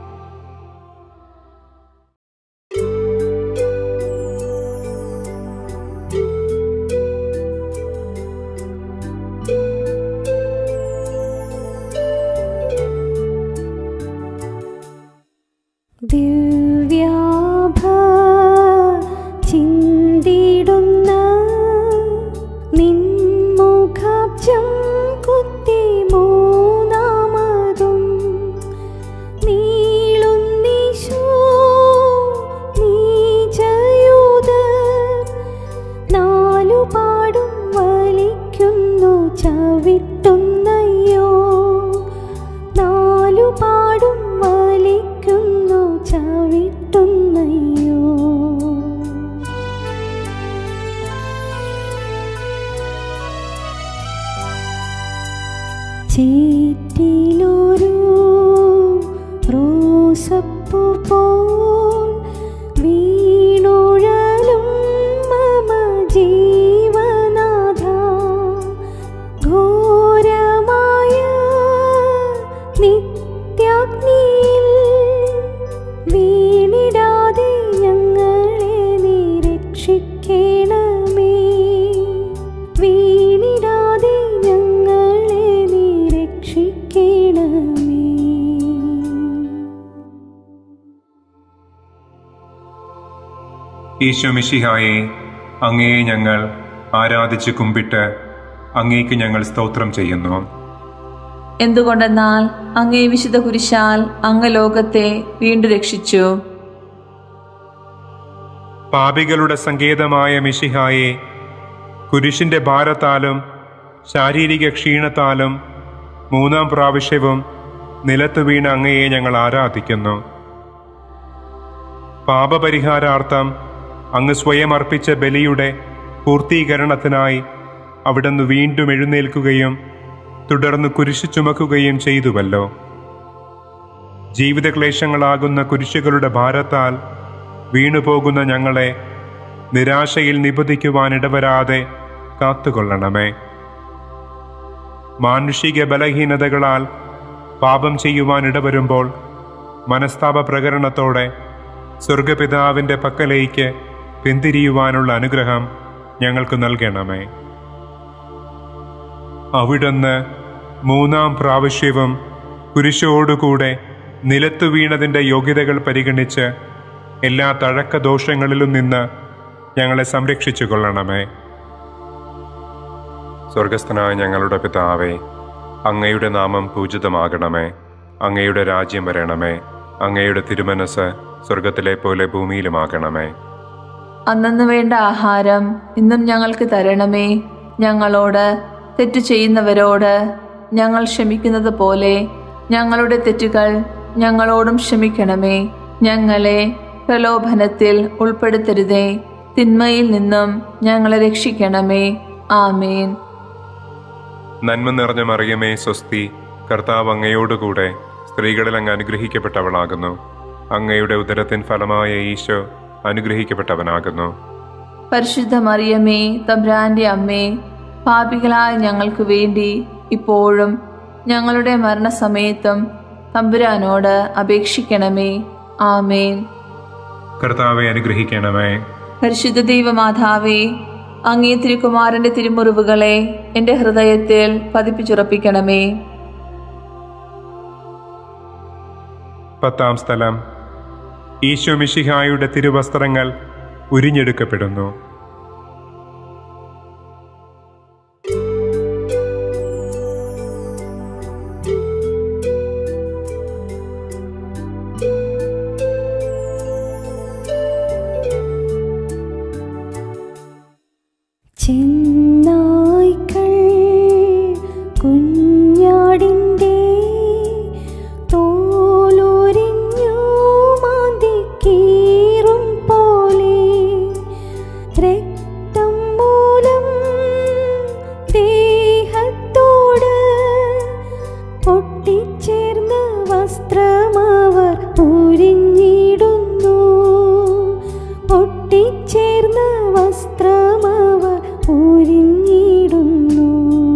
ദിവ്യാഭ ചിന്തിടുന്ന നിൻമുഖാബ്ജം കുത്തി മൂന്നാമതും നീളുന്നീശോ നീജയൂതർ ചവിട്ടുന്നയ്യോ നാലുപാടും വലിക്കുന്നു ചവിട്ടുന്നയ്യോ ചേറ്റിലൊരു റോസപ്പൂ പോൽ വീണുഴലും മമ ജീവനാഥ ഘോരമായ നിത്യാഗ്നിയിൽ വീണിടാതെ ഞങ്ങളെ നീ രക്ഷിക്കണമേ വീണിടാതെ ഞങ്ങളെ നീ രക്ഷിക്കണമേ ഈശോ മിശിഹായെ അങ്ങയെ ഞങ്ങൾ ആരാധിച്ച് കുമ്പിട്ട് അങ്ങേക്ക് ഞങ്ങൾ സ്തോത്രം ചെയ്യുന്നു എന്തുകൊണ്ടെന്നാൽ അങ്ങേ വിശുദ്ധ കുരിശാൽ അങ്ങ് ലോകത്തെ വീണ്ടും രക്ഷിച്ചു പാപികളുടെ സങ്കേതമായ മിശിഹായെ കുരിശിന്റെ ഭാരത്താലും ശാരീരിക ക്ഷീണത്താലും മൂന്നാം പ്രാവശ്യവും നിലത്തു വീണ അങ്ങയെ ഞങ്ങൾ ആരാധിക്കുന്നു പാപപരിഹാരാർത്ഥം അങ്ങ് സ്വയം അർപ്പിച്ച ബലിയുടെ പൂർത്തീകരണത്തിനായി അവിടുന്ന് വീണ്ടും എഴുന്നേൽക്കുകയും തുടർന്ന് കുരിശ് ചുമക്കുകയും ചെയ്തുവല്ലോ ജീവിതക്ലേശങ്ങളാകുന്ന കുരിശുകളുടെ ഭാരത്താൽ വീണുപോകുന്ന ഞങ്ങളെ നിരാശയിൽ നിബന്ധിക്കുവാൻ ഇടവരാതെ കാത്തുകൊള്ളണമേ മാനുഷിക ബലഹീനതകളാൽ പാപം ചെയ്യുവാൻ ഇടവരുമ്പോൾ മനസ്താപ പ്രകരണത്തോടെ സ്വർഗപിതാവിൻ്റെ പക്കലേക്ക് പിന്തിരിയുവാനുള്ള അനുഗ്രഹം ഞങ്ങൾക്ക് നൽകണമേ അവിടുന്ന് മൂന്നാം പ്രാവശ്യവും കുരിശോടുകൂടെ നിലത്തു വീണതിൻ്റെ യോഗ്യതകൾ പരിഗണിച്ച് എല്ലാ തഴക്ക ദോഷങ്ങളിലും നിന്ന് ഞങ്ങളെ സംരക്ഷിച്ചു കൊള്ളണമേ സ്വർഗസ്ഥനായ ഞങ്ങളുടെ പിതാവേ അങ്ങയുടെ നാമം പൂജിതമാകണമേ അങ്ങയുടെ രാജ്യം വരണമേ അങ്ങയുടെ തിരുമനസ് സ്വർഗത്തിലെ പോലെ ഭൂമിയിലുമാകണമേ അന്നു വേണ്ട ആഹാരം ഇന്നും ഞങ്ങൾക്ക് തരണമേ ഞങ്ങളോട് തെറ്റ് ചെയ്യുന്നവരോട് ഞങ്ങൾ ക്ഷമിക്കുന്നത് പോലെ ഞങ്ങളുടെ തെറ്റുകൾ ഞങ്ങളോടും ക്ഷമിക്കണമേ ഞങ്ങളെ പ്രലോഭനത്തിൽ ഉൾപ്പെടുത്തരുതേ തിന്മയിൽ നിന്നും ഞങ്ങളെ രക്ഷിക്കണമേ ആമേൻ നന്മ നിറഞ്ഞ മറിയമേ സ്വസ്തി കർത്താവ് അങ്ങയോടുകൂടെ സ്ത്രീകളിൽ അങ്ങ് അനുഗ്രഹിക്കപ്പെട്ടവളാകുന്നു അങ്ങയുടെ ഉദരത്തിൻ ഫലമായ ഈശോ അനുഗ്രഹിക്കപ്പെട്ടവനാകുന്നു പരിശുദ്ധ മറിയമേ തബ്രാന്റെ അമ്മേ പാപികളായ ഞങ്ങൾക്ക് വേണ്ടി ഇപ്പോഴും ഞങ്ങളുടെ മരണസമയത്തും തമ്പുരാനോട് അപേക്ഷിക്കണമേ ആമേൻ കർത്താവെ അനുഗ്രഹിക്കണമേ പരിശുദ്ധ ദൈവമാതാവേ അങ്ങേ തിരുക്കുമാരന്റെ തിരുമുറിവുകളെ എൻ്റെ ഹൃദയത്തിൽ പതിപ്പിച്ചുറപ്പിക്കണമേ പത്താം സ്ഥലം ഈശോ മിശിഹായുടെ തിരുവസ്ത്രങ്ങൾ ഉരിഞ്ഞെടുക്കപ്പെടുന്നു ചെന്നായ്ക്കൾ കുഞ്ഞാടിൻ്റെ തോലൊരിഞ്ഞു മാന്തിക്കീറും പോലെ രക്തം മൂലം ദേഹത്തോട് ഒട്ടിച്ചേർന്ന വസ്ത്രമവർ ഉരിഞ്ഞിടുന്നു ഒട്ടിച്ചേർന്ന വസ്ത്രമവർ ഉരിഞ്ഞിടുന്നു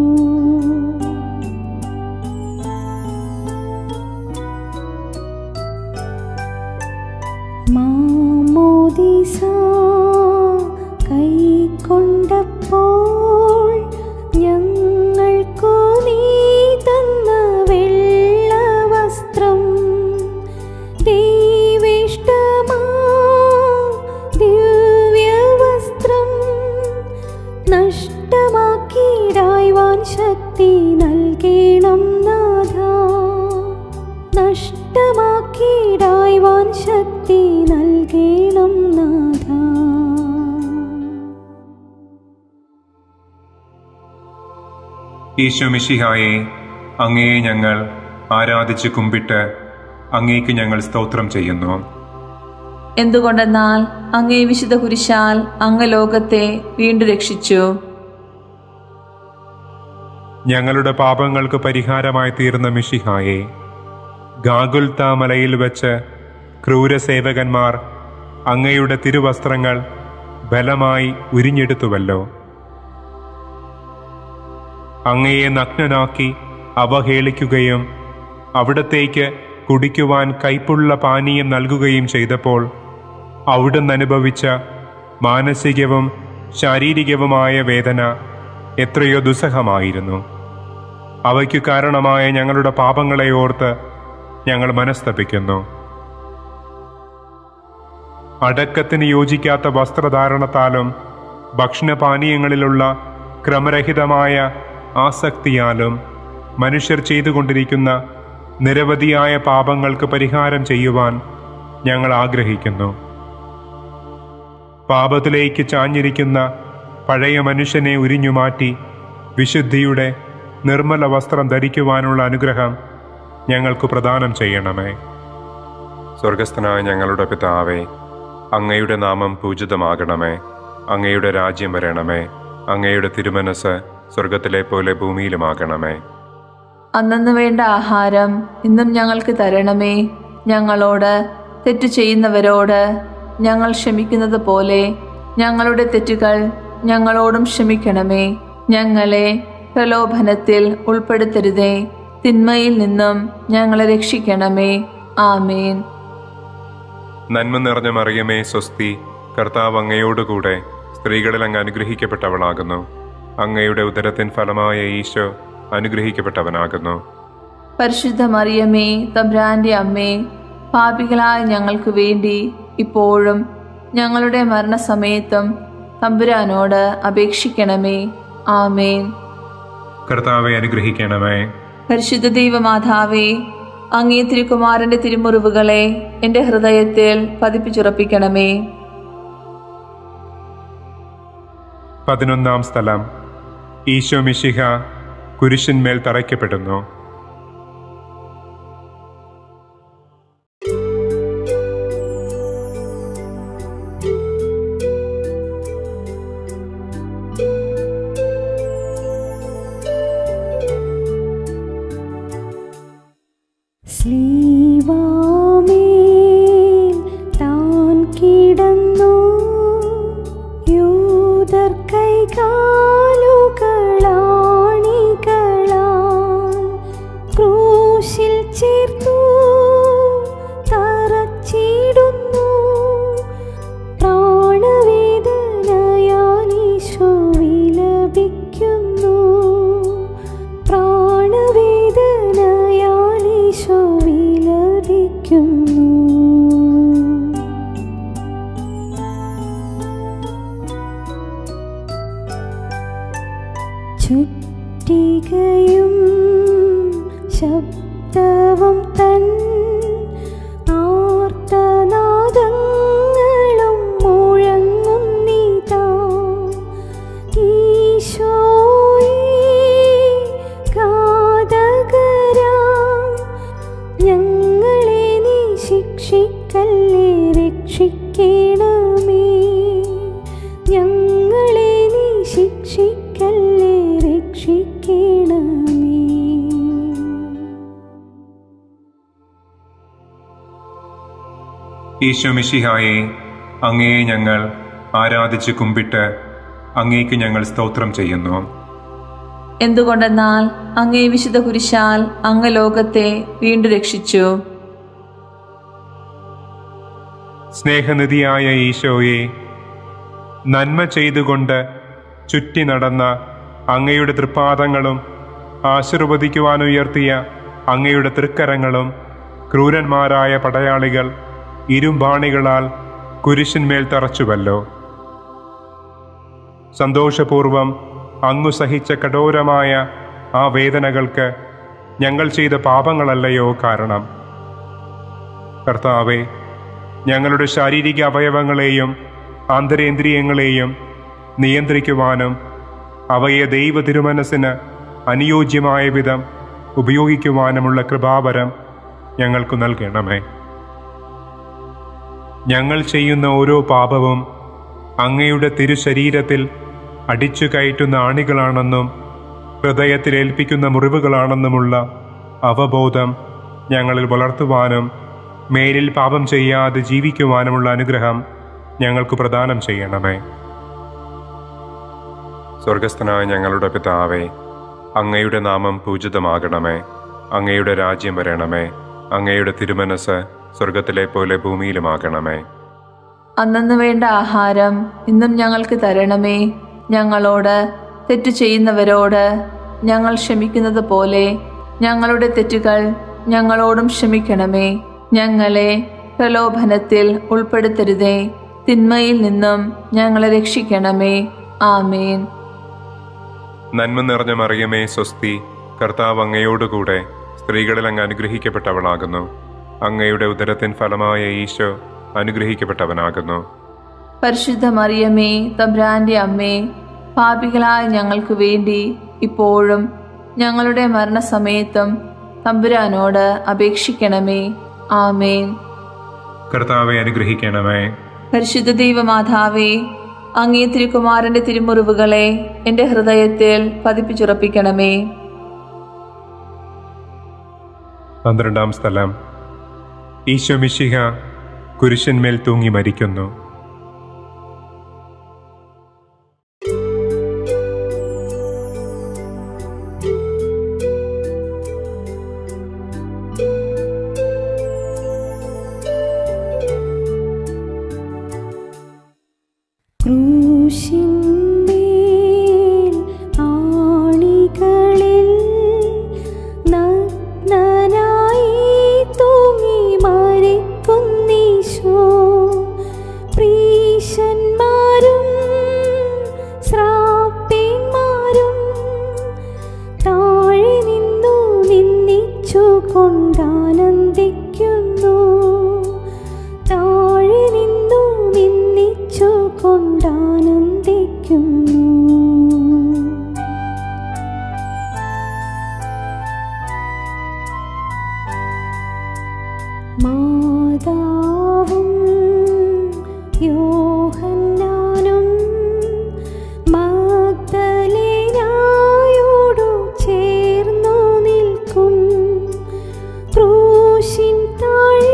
മാമോദിസ കൈക്കൊണ്ടപ്പോൾ ഞങ്ങൾക്കു നീ തന്ന വെള്ളവസ്ത്രം ദൈവേഷ്ടമാ ദിവ്യവസ്ത്രം നഷ്ടമാക്കിയിടായ്വാൻ ശക്തി നൽകണം നാഥ നഷ്ടമാക്കിയിടായ്വാൻ ശക്തി നൽകണം നാഥ ഈശോ മിശിഹായെ അങ്ങയെ ഞങ്ങൾ ആരാധിച്ച് കുമ്പിട്ട് അങ്ങേക്ക് ഞങ്ങൾ സ്തോത്രം ചെയ്യുന്നു എന്തുകൊണ്ടെന്നാൽ അങ്ങേ വിശുദ്ധ കുരിശാൽ അങ്ങ് ലോകത്തെ വീണ്ടും രക്ഷിച്ചു ഞങ്ങളുടെ പാപങ്ങൾക്ക് പരിഹാരമായി തീർന്ന മിഷിഹായെ ഗാഗുൽത്ത മലയിൽ വെച്ച് ക്രൂരസേവകന്മാർ അങ്ങയുടെ തിരുവസ്ത്രങ്ങൾ ബലമായി ഉരിഞ്ഞെടുത്തുവല്ലോ അങ്ങയെ നഗ്നനാക്കി അവഹേളിക്കുകയും അവിടത്തേക്ക് കുടിക്കുവാൻ കൈപ്പുള്ള പാനീയം നൽകുകയും ചെയ്തപ്പോൾ അവിടുന്ന് അനുഭവിച്ച മാനസികവും ശാരീരികവുമായ വേദന എത്രയോ ദുസ്സഹമായിരുന്നു അവയ്ക്കു കാരണമായ ഞങ്ങളുടെ പാപങ്ങളെ ഓർത്ത് ഞങ്ങൾ മനസ്തപിക്കുന്നു അടക്കത്തിന് യോജിക്കാത്ത വസ്ത്രധാരണത്താലും ഭക്ഷണപാനീയങ്ങളിലുള്ള ക്രമരഹിതമായ ആസക്തിയാലും മനുഷ്യർ ചെയ്തുകൊണ്ടിരിക്കുന്ന നിരവധിയായ പാപങ്ങൾക്ക് പരിഹാരം ചെയ്യുവാൻ ഞങ്ങൾ ആഗ്രഹിക്കുന്നു പാപത്തിലേക്ക് ചാഞ്ഞിരിക്കുന്ന പഴയ മനുഷ്യനെ ഉരിഞ്ഞുമാറ്റി വിശുദ്ധിയുടെ നിർമ്മല വസ്ത്രം ധരിക്കുവാനുള്ള അനുഗ്രഹം ഞങ്ങൾക്ക് പ്രദാനം ചെയ്യണമേ സ്വർഗസ്ഥനായ ഞങ്ങളുടെ പിതാവേ അങ്ങയുടെ നാമം പൂജിതമാകണമേ അങ്ങയുടെ രാജ്യം വരണമേ അങ്ങയുടെ തിരുമനസ് സ്വർഗത്തിലെ പോലെ ഭൂമിയിലുമാകണമേ അന്നു വേണ്ട ആഹാരം ഇന്നും ഞങ്ങൾക്ക് തരണമേ ഞങ്ങളോട് തെറ്റു ചെയ്യുന്നവരോട് ഞങ്ങൾ ക്ഷമിക്കുന്നത് പോലെ ഞങ്ങളുടെ തെറ്റുകൾ ഞങ്ങളോടും ക്ഷമിക്കണമേ ഞങ്ങളെ പ്രലോഭനത്തിൽ ഉൾപ്പെടുത്തരുതേ തിന്മയിൽ നിന്നും ഞങ്ങളെ രക്ഷിക്കണമേ ആമേൻ നന്മ നിറഞ്ഞ മറിയമേ സ്വസ്തി കർത്താവ് അങ്ങയോടുകൂടെ സ്ത്രീകളിൽ അങ്ങ് അനുഗ്രഹിക്കപ്പെട്ടവളാകുന്നു അങ്ങയുടെ ഉദരത്തിൻ ഫലമായ ഈശോ അനുഗ്രഹിക്കപ്പെട്ടവനാകുന്നു പരിശുദ്ധ മറിയമേ തമ്പ്രാന്റെ അമ്മേ പാപികളായ ഞങ്ങൾക്ക് വേണ്ടി ഇപ്പോഴും ഞങ്ങളുടെ മരണസമയത്തും തമ്പുരാനോട് അപേക്ഷിക്കണമേ ആമേൻ കർത്താവെ അനുഗ്രഹിക്കണമേ പരിശുദ്ധ ദൈവമാതാവേ അങ്ങേ തിരുക്കുമാരന്റെ തിരുമുറിവുകളെ എൻ്റെ ഹൃദയത്തിൽ പതിപ്പിച്ചുറപ്പിക്കണമേ പതിനൊന്നാം സ്ഥലം ഈശോ മിശിഹ കുരിശന്മേൽ തറയ്ക്കപ്പെടുന്നു സ്ലീവാമേൽ താൻ കിടന്നു യൂതർ കൈകാലുകളാണികളാൽ ക്രൂശിൽ ചേർത്തു തറച്ചിടുന്നു പ്രാണവേദനയാൽ ഈശോ വിലപിക്കുന്നു പ്രാണവേദനയാൽ ഈശോ വിലപിക്കുന്നു ചുറ്റികയും ശബ്ദവും തൻ ആർത്തനാദങ്ങളും മുഴങ്ങുന്നിതാ ഈശോയേ ഘാതകരാ ഞങ്ങളെ നീ ശിക്ഷിക്കല്ലേ രക്ഷിക്കണമേ ഞങ്ങളെ നീ ശിക്ഷിക്കല്ലേ രക്ഷിക്കണമേ ഈശോ മിശിഹായെ അങ്ങയെ ഞങ്ങൾ ആരാധിച്ച് കുമ്പിട്ട് അങ്ങേക്ക് ഞങ്ങൾ സ്തോത്രം ചെയ്യുന്നു എന്തുകൊണ്ടെന്നാൽ അങ്ങേ വിശുദ്ധ കുരിശാൽ അങ്ങ് ലോകത്തെ വീണ്ടും രക്ഷിച്ചു സ്നേഹനിധിയായ ഈശോയെ നന്മ ചെയ്തുകൊണ്ട് ചുറ്റി നടന്ന അങ്ങയുടെ തൃപ്പാദങ്ങളും ആശീർവദിക്കുവാനുയർത്തിയ അങ്ങയുടെ തൃക്കരങ്ങളും ക്രൂരന്മാരായ പടയാളികൾ ഇരുമ്പാണികളാൽ കുരിശിന്മേൽ തറച്ചുവല്ലോ സന്തോഷപൂർവം അങ്ങു സഹിച്ച കഠോരമായ ആ വേദനകൾക്ക് ഞങ്ങൾ ചെയ്ത പാപങ്ങളല്ലയോ കാരണം കർത്താവെ ഞങ്ങളുടെ ശാരീരിക അവയവങ്ങളെയും ആന്തരേന്ദ്രിയങ്ങളെയും നിയന്ത്രിക്കുവാനും അവയെ ദൈവ തിരുമനസ്സിന് അനുയോജ്യമായ വിധം ഉപയോഗിക്കുവാനുമുള്ള കൃപാവരം ഞങ്ങൾക്ക് നൽകണമേ ഞങ്ങൾ ചെയ്യുന്ന ഓരോ പാപവും അങ്ങയുടെ തിരുശരീരത്തിൽ അടിച്ചു കയറ്റുന്ന ആണികളാണെന്നും ഹൃദയത്തിൽ ഏൽപ്പിക്കുന്ന മുറിവുകളാണെന്നുമുള്ള അവബോധം ഞങ്ങളിൽ വളർത്തുവാനും മേലിൽ പാപം ചെയ്യാതെ ജീവിക്കുവാനുമുള്ള അനുഗ്രഹം ഞങ്ങൾക്ക് പ്രദാനം ചെയ്യണമേ സ്വർഗസ്ഥനായ ഞങ്ങളുടെ പിതാവേ അങ്ങയുടെ നാമം പൂജിതമാകണമേ അങ്ങയുടെ രാജ്യം വരണമേ അങ്ങയുടെ തിരുമനസ് സ്വർഗത്തിലെ പോലെ ഭൂമിയിലുമാകണമേ അന്നന്ന് വേണ്ട ആഹാരം ഇന്നും ഞങ്ങൾക്ക് തരണമേ ഞങ്ങളോട് തെറ്റു ചെയ്യുന്നവരോട് ഞങ്ങൾ ക്ഷമിക്കുന്നത് പോലെ ഞങ്ങളുടെ തെറ്റുകൾ ഞങ്ങളോടും ക്ഷമിക്കണമേ ഞങ്ങളെ പ്രലോഭനത്തിൽ ഉൾപ്പെടുത്തരുതേ തിന്മയിൽ നിന്നും ഞങ്ങളെ രക്ഷിക്കണമേ ആമേൻ നന്മ നിറഞ്ഞ മറിയമേ സ്വസ്തി കർത്താവ് അങ്ങയോടുകൂടെ സ്ത്രീകളിൽ അങ്ങ് അനുഗ്രഹിക്കപ്പെട്ടവളാകുന്നു അങ്ങയുടെ ഉദരത്തിൻ ഫലമായ ഈശോ അനുഗ്രഹിക്കപ്പെട്ടവനാകുന്നു പരിശുദ്ധ മറിയമേ തബ്രാന്റെ അമ്മേ പാപികളായ ഞങ്ങൾക്ക് വേണ്ടി ഇപ്പോഴും ഞങ്ങളുടെ മരണസമയത്തും തമ്പുരാനോട് അപേക്ഷിക്കണമേ ആമേൻ കർത്താവെ അനുഗ്രഹിക്കണമേ പരിശുദ്ധ ദൈവമാതാവേ അങ്ങേ തിരുക്കുമാരന്റെ തിരുമുറിവുകളെ എൻ്റെ ഹൃദയത്തിൽ പതിപ്പിച്ചുറപ്പിക്കണമേ പന്ത്രണ്ടാം സ്ഥലം ഈശോ മിശിഹ കുരിശന്മേൽ തൂങ്ങി മരിക്കുന്നു ക്രൂശിന്മേൽ ആണികളിൽ നഗ്നനായി തൂങ്ങി മരിക്കുന്നീശോ പ്രീശന്മാരും ശ്രാപ്യന്മാരും താഴെ നിന്നു നിന്ദിച്ചു കൊണ്ടാനന്ദിക്കുന്നു താഴെ നിന്നു നിന്ദിച്ചു കൊണ്ടാനന്ദിക്കുന്നു മാതാവും യോഹന്നാനും മഗ്ദലേനായോടു ചേർന്നു നിൽക്കും ക്രൂശിൻ താഴെ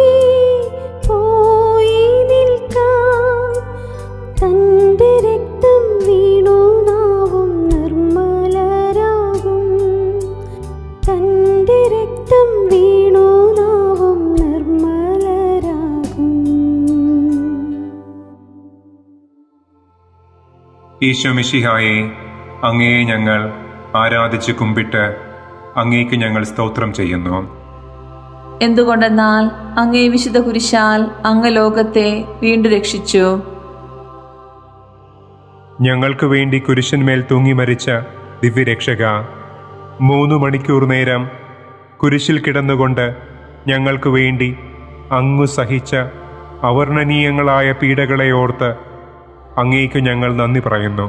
പോയി നിൽക്കാം തൻ്റെ രക്തം വീണു നാവും നിർമ്മലരാകും തൻ്റെ രക്തം വീണു നാവും നിർമ്മലരാകും ഈശോ മിശിഹായെ അങ്ങയെ ഞങ്ങൾ ആരാധിച്ച് കുമ്പിട്ട് അങ്ങേക്ക് ഞങ്ങൾ സ്തോത്രം ചെയ്യുന്നു എന്തുകൊണ്ടെന്നാൽ അങ്ങേ വിശുദ്ധ കുരിശാൽ അങ്ങ് ലോകത്തെ വീണ്ടും രക്ഷിച്ചു ഞങ്ങൾക്ക് വേണ്ടി കുരിശന്മേൽ തൂങ്ങി മരിച്ച ദിവ്യരക്ഷക മൂന്ന് മണിക്കൂർ നേരം കുരിശിൽ കിടന്നുകൊണ്ട് ഞങ്ങൾക്ക് വേണ്ടി അങ്ങു സഹിച്ച അവർണ്ണനീയങ്ങളായ പീഡകളെ ഓർത്ത് അങ്ങേക്ക് ഞങ്ങൾ നന്ദി പറയുന്നു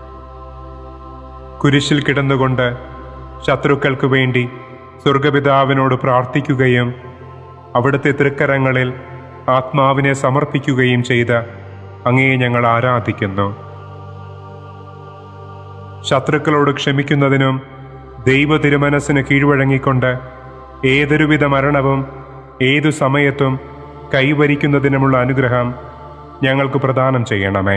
കുരിശിൽ കിടന്നുകൊണ്ട് ശത്രുക്കൾക്ക് വേണ്ടി സ്വർഗപിതാവിനോട് പ്രാർത്ഥിക്കുകയും അവിടുത്തെ തൃക്കരങ്ങളിൽ ആത്മാവിനെ സമർപ്പിക്കുകയും ചെയ്ത അങ്ങയെ ഞങ്ങൾ ആരാധിക്കുന്നു ശത്രുക്കളോട് ക്ഷമിക്കുന്നതിനും ദൈവ തിരുമനസ്സിന് കീഴ്വഴങ്ങിക്കൊണ്ട് ഏതൊരുവിധ മരണവും ഏതു സമയത്തും കൈവരിക്കുന്നതിനുമുള്ള അനുഗ്രഹം ഞങ്ങൾക്ക് പ്രദാനം ചെയ്യണമേ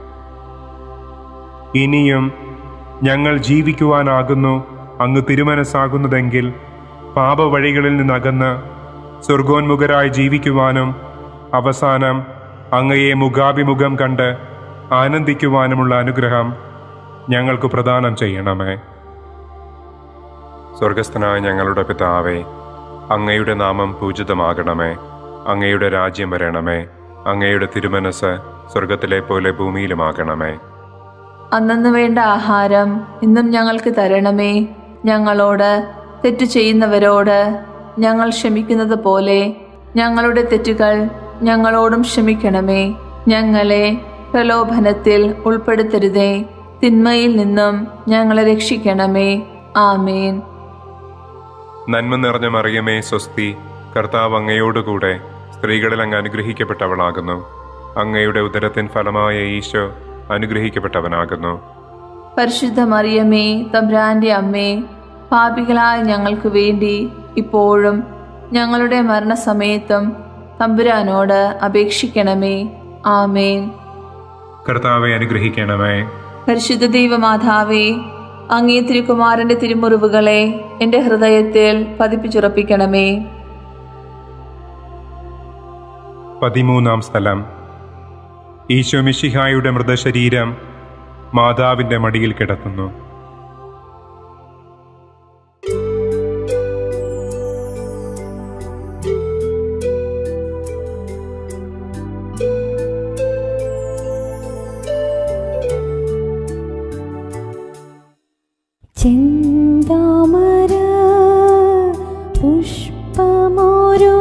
ഇനിയും ഞങ്ങൾ ജീവിക്കുവാനാകുന്നു അങ്ങ് തിരുമനസ്സാകുന്നതെങ്കിൽ പാപവഴികളിൽ നിന്നകന്ന് സ്വർഗോന്മുഖരായി ജീവിക്കുവാനും അവസാനം അങ്ങയെ മുഖാഭിമുഖം കണ്ട് ആനന്ദിക്കുവാനുമുള്ള അനുഗ്രഹം ഞങ്ങൾക്ക് പ്രദാനം ചെയ്യണമേ സ്വർഗസ്ഥനായ ഞങ്ങളുടെ പിതാവേ അങ്ങയുടെ നാമം പൂജിതമാകണമേ അങ്ങയുടെ രാജ്യം വരണമേ അങ്ങയുടെ തിരുമനസ് സ്വർഗത്തിലെ പോലെ ഭൂമിയിലുമാകണമേ അന്നന്ന് വേണ്ട ആഹാരം ഇന്നും ഞങ്ങൾക്ക് തരണമേ ഞങ്ങളോട് തെറ്റു ചെയ്യുന്നവരോട് ഞങ്ങൾ ക്ഷമിക്കുന്നത് പോലെ ഞങ്ങളുടെ തെറ്റുകൾ ഞങ്ങളോടും ക്ഷമിക്കണമേ ഞങ്ങളെ പ്രലോഭനത്തിൽ ഉൾപ്പെടുത്തരുതേ തിന്മയിൽ നിന്നും ഞങ്ങളെ രക്ഷിക്കണമേ ആമേൻ നന്മ നിറഞ്ഞ മറിയമേ സ്വസ്തി കർത്താവ് അങ്ങയോടുകൂടെ സ്ത്രീകളിൽ അങ്ങ് അനുഗ്രഹിക്കപ്പെട്ടവളാകുന്നു അങ്ങയുടെ ഉദരത്തിൻ ഫലമായ ഈശോ അനുഗ്രഹിക്കപ്പെട്ടവനാകുന്നു പരിശുദ്ധ മറിയമേ തമ്പ്രാന്റെ അമ്മേ പാപികളായ ഞങ്ങൾക്ക് വേണ്ടി ഇപ്പോഴും ഞങ്ങളുടെ മരണസമയത്തും തമ്പുരാനോട് അപേക്ഷിക്കണമേ ആമേൻ കർത്താവെ അനുഗ്രഹിക്കണമേ പരിശുദ്ധ ദൈവമാതാവേ അങ്ങേ തിരുക്കുമാരന്റെ തിരുമുറിവുകളെ എൻ്റെ ഹൃദയത്തിൽ പതിപ്പിച്ചുറപ്പിക്കണമേ പതിമൂന്നാം സ്ഥലം ഈശോ മിശിഹായുടെ മൃതശരീരം മാതാവിന്റെ മടിയിൽ കിടത്തുന്നു ചെന്താമര പുഷ്പമോരോ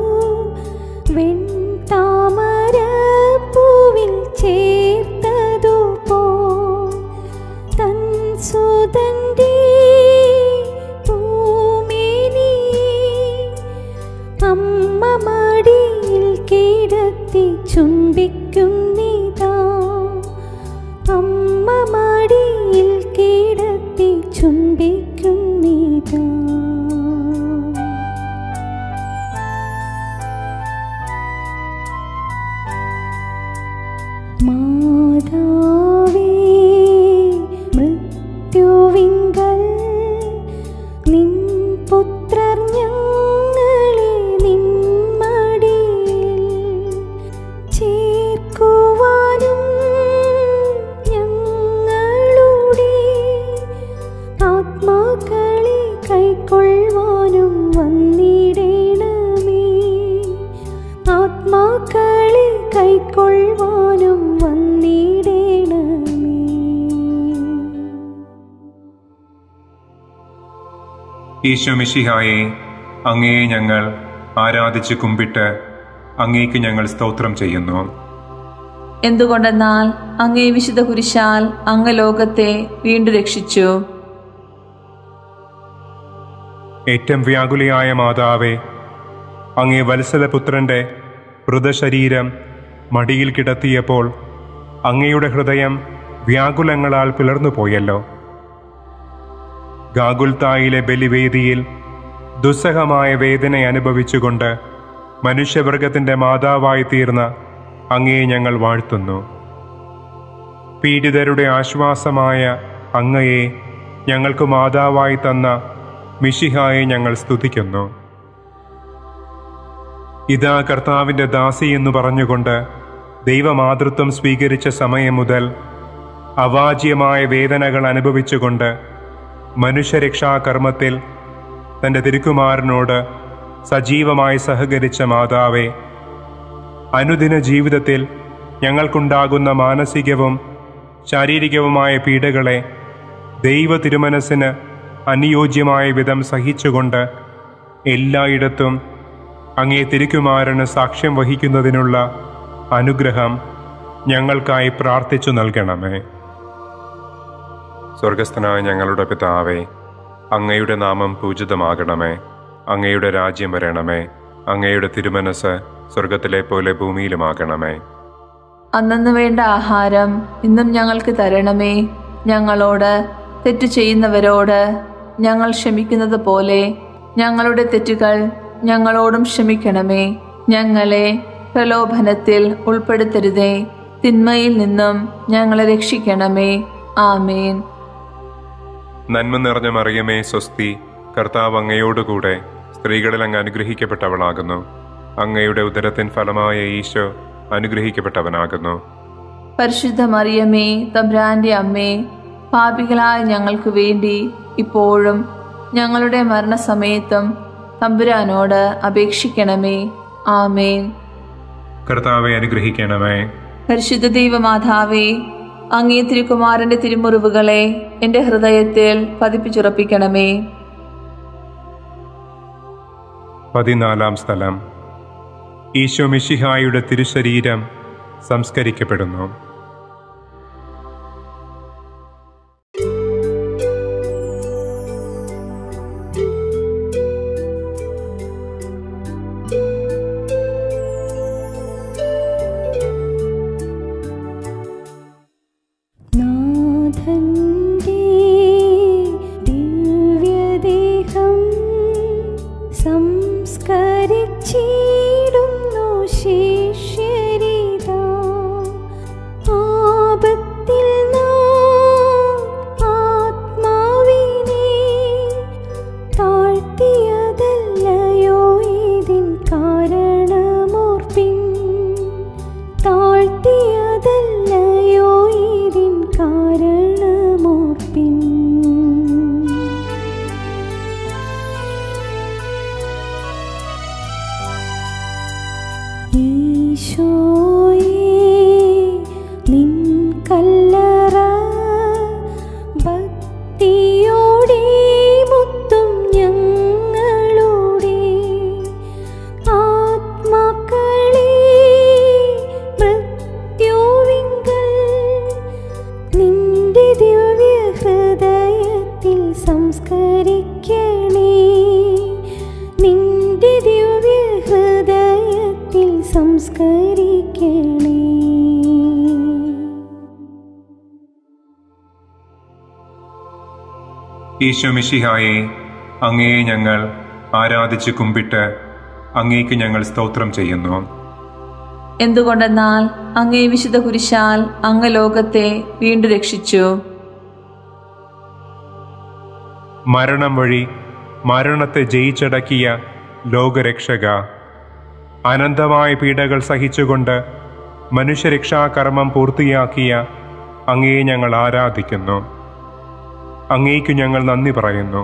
വെൺതാമര പൂവിൽ ചേർത്തതു പോ തൻ സുതന്റെ പൂമേനി അമ്മ മടിയിൽ കിടത്തി ചുംബിക്കുന്നിതാ അമ്മ മടിയിൽ കിടത്തി ചുംബിക്കുന്നിതാ മാതാവേ മൃത്യുവിങ്കൽ നിൻ പുത്രർ ഞങ്ങളെ നിൻ മടിയിൽ ചേർക്കുവാനും ഞങ്ങളുടെ ആത്മാക്കളെ കൈക്കൊള്ളുവാനും വന്നിടണമേ ആത്മാക്കളെ കൈക്കൊള്ളുവാനും വന്നിടണമേ ഈശോ മിശിഹായെ അങ്ങയെ ഞങ്ങൾ ആരാധിച്ച് കുമ്പിട്ട് അങ്ങേക്ക് ഞങ്ങൾ സ്തോത്രം ചെയ്യുന്നു എന്തുകൊണ്ടെന്നാൽ അങ്ങേ വിശുദ്ധ കുരിശാൽ അങ്ങ് ലോകത്തെ വീണ്ടും രക്ഷിച്ചു ഏറ്റവും വ്യാകുലയായ മാതാവേ അങ്ങേ വത്സലപുത്രന്റെ മൃതശരീരം മടിയിൽ കിടത്തിയപ്പോൾ അങ്ങയുടെ ഹൃദയം വ്യാകുലങ്ങളാൽ പിളർന്നു പോയല്ലോ ഗാഗുൽത്തായിലെ ബലിവേദിയിൽ ദുസ്സഹമായ വേദന അനുഭവിച്ചുകൊണ്ട് മനുഷ്യവർഗത്തിന്റെ മാതാവായി തീർന്ന അങ്ങയെ ഞങ്ങൾ വാഴ്ത്തുന്നു പീഡിതരുടെ ആശ്വാസമായ അങ്ങയെ ഞങ്ങൾക്ക് മാതാവായി തന്ന മിഷിഹായെ ഞങ്ങൾ സ്തുതിക്കുന്നു ഇതാ കർത്താവിൻ്റെ ദാസി എന്ന് പറഞ്ഞുകൊണ്ട് ദൈവമാതൃത്വം സ്വീകരിച്ച സമയം മുതൽ അവാജ്യമായ വേദനകൾ അനുഭവിച്ചുകൊണ്ട് മനുഷ്യരക്ഷാകർമ്മത്തിൽ തൻ്റെ തിരുക്കുമാരനോട് സജീവമായി സഹകരിച്ച മാതാവെ അനുദിന ജീവിതത്തിൽ ഞങ്ങൾക്കുണ്ടാകുന്ന മാനസികവും ശാരീരികവുമായ പീഡകളെ ദൈവ തിരുമനസ്സിന് അനുയോജ്യമായ വിധം സഹിച്ചുകൊണ്ട് എല്ലായിടത്തും അങ്ങേ തിരുക്കുമാരന് സാക്ഷ്യം വഹിക്കുന്നതിനുള്ള അനുഗ്രഹം ഞങ്ങൾക്കായി പ്രാർത്ഥിച്ചു നൽകണമേ സ്വർഗസ്ഥനായ ഞങ്ങളുടെ പിതാവേ അങ്ങയുടെ നാമം പൂജിതമാകണമേ അങ്ങയുടെ രാജ്യം വരണമേ അങ്ങയുടെ തിരുമനസ് സ്വർഗത്തിലെ പോലെ ഭൂമിയിലുമാകണമേ അന്നന്ന് വേണ്ട ആഹാരം ഇന്നും ഞങ്ങൾക്ക് തരണമേ ഞങ്ങളോട് തെറ്റു ചെയ്യുന്നവരോട് ഞങ്ങൾ ക്ഷമിക്കുന്നത് പോലെ ഞങ്ങളുടെ തെറ്റുകൾ ഞങ്ങളോടും ക്ഷമിക്കണമേ ഞങ്ങളെ പ്രലോഭനത്തിൽ ഉൾപ്പെടുത്തരുതേ തിന്മയിൽ നിന്നും ഞങ്ങളെ രക്ഷിക്കണമേ ആമേൻ നന്മ നിറഞ്ഞ മറിയമേ സ്വസ്തി കർത്താവ് അങ്ങയോടുകൂടെ സ്ത്രീകളിൽ അങ്ങ് അനുഗ്രഹിക്കപ്പെട്ടവളാകുന്നു അങ്ങയുടെ ഉദരത്തിൻ ഫലമായ ഈശോ അനുഗ്രഹിക്കപ്പെട്ടവനാകുന്നു പരിശുദ്ധ മറിയമേ തബ്രാന്റെ അമ്മേ പാപികളായ ഞങ്ങൾക്ക് വേണ്ടി ഇപ്പോഴും ഞങ്ങളുടെ മരണസമയത്തും തമ്പുരാനോട് അപേക്ഷിക്കണമേ ആമേൻ കർത്താവെ അനുഗ്രഹിക്കണമേ പരിശുദ്ധ ദൈവമാതാവേ അങ്ങേ തിരുക്കുമാരന്റെ തിരുമുറിവുകളെ എൻ്റെ ഹൃദയത്തിൽ പതിപ്പിച്ചുറപ്പിക്കണമേ പതിനാലാം സ്ഥലം ഈശോ മിശിഹായുടെ തിരുശരീരം സംസ്കരിക്കപ്പെടുന്നു സംസ്കരിക്കണേ നിന്റെ ദിവ്യ ഹൃദയത്തിൽ സംസ്കരിക്കണേ ഈശോ മിശിഹായെ അങ്ങയെ ഞങ്ങൾ ആരാധിച്ച് കുമ്പിട്ട് അങ്ങേക്ക് ഞങ്ങൾ സ്തോത്രം ചെയ്യുന്നു എന്തുകൊണ്ടെന്നാൽ അങ്ങേ വിശുദ്ധ കുരിശാൽ അങ്ങ് ലോകത്തെ വീണ്ടും രക്ഷിച്ചു മരണം വഴി മരണത്തെ ജയിച്ചടക്കിയ ലോകരക്ഷക അനന്തമായ പീഡകൾ സഹിച്ചുകൊണ്ട് മനുഷ്യരക്ഷാകർമ്മം പൂർത്തിയാക്കിയ അങ്ങയെ ഞങ്ങൾ ആരാധിക്കുന്നു അങ്ങേക്കു ഞങ്ങൾ നന്ദി പറയുന്നു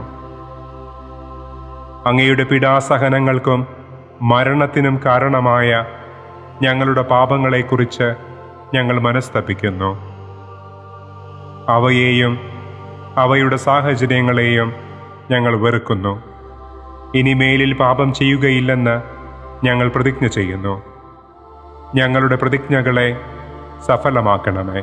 അങ്ങയുടെ പീഡാസഹനങ്ങൾക്കും മരണത്തിനും കാരണമായ ഞങ്ങളുടെ പാപങ്ങളെക്കുറിച്ച് ഞങ്ങൾ മനസ്തപിക്കുന്നു അവയെയും അവയുടെ സാഹചര്യങ്ങളെയും ഞങ്ങൾ വെറുക്കുന്നു ഇനി മേലിൽ പാപം ചെയ്യുകയില്ലെന്ന് ഞങ്ങൾ പ്രതിജ്ഞ ചെയ്യുന്നു ഞങ്ങളുടെ പ്രതിജ്ഞകളെ സഫലമാക്കണമേ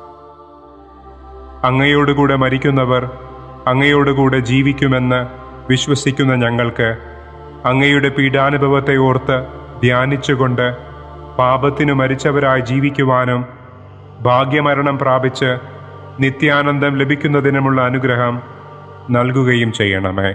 അങ്ങയോടുകൂടെ മരിക്കുന്നവർ അങ്ങയോടുകൂടെ ജീവിക്കുമെന്ന് വിശ്വസിക്കുന്ന ഞങ്ങൾക്ക് അങ്ങയുടെ പീഡാനുഭവത്തെ ഓർത്ത് ധ്യാനിച്ചുകൊണ്ട് പാപത്തിനു മരിച്ചവരായി ജീവിക്കുവാനും ഭാഗ്യമരണം പ്രാപിച്ച് നിത്യാനന്ദം ലഭിക്കുന്നതിനുമുള്ള അനുഗ്രഹം നൽകുകയും ചെയ്യണമേ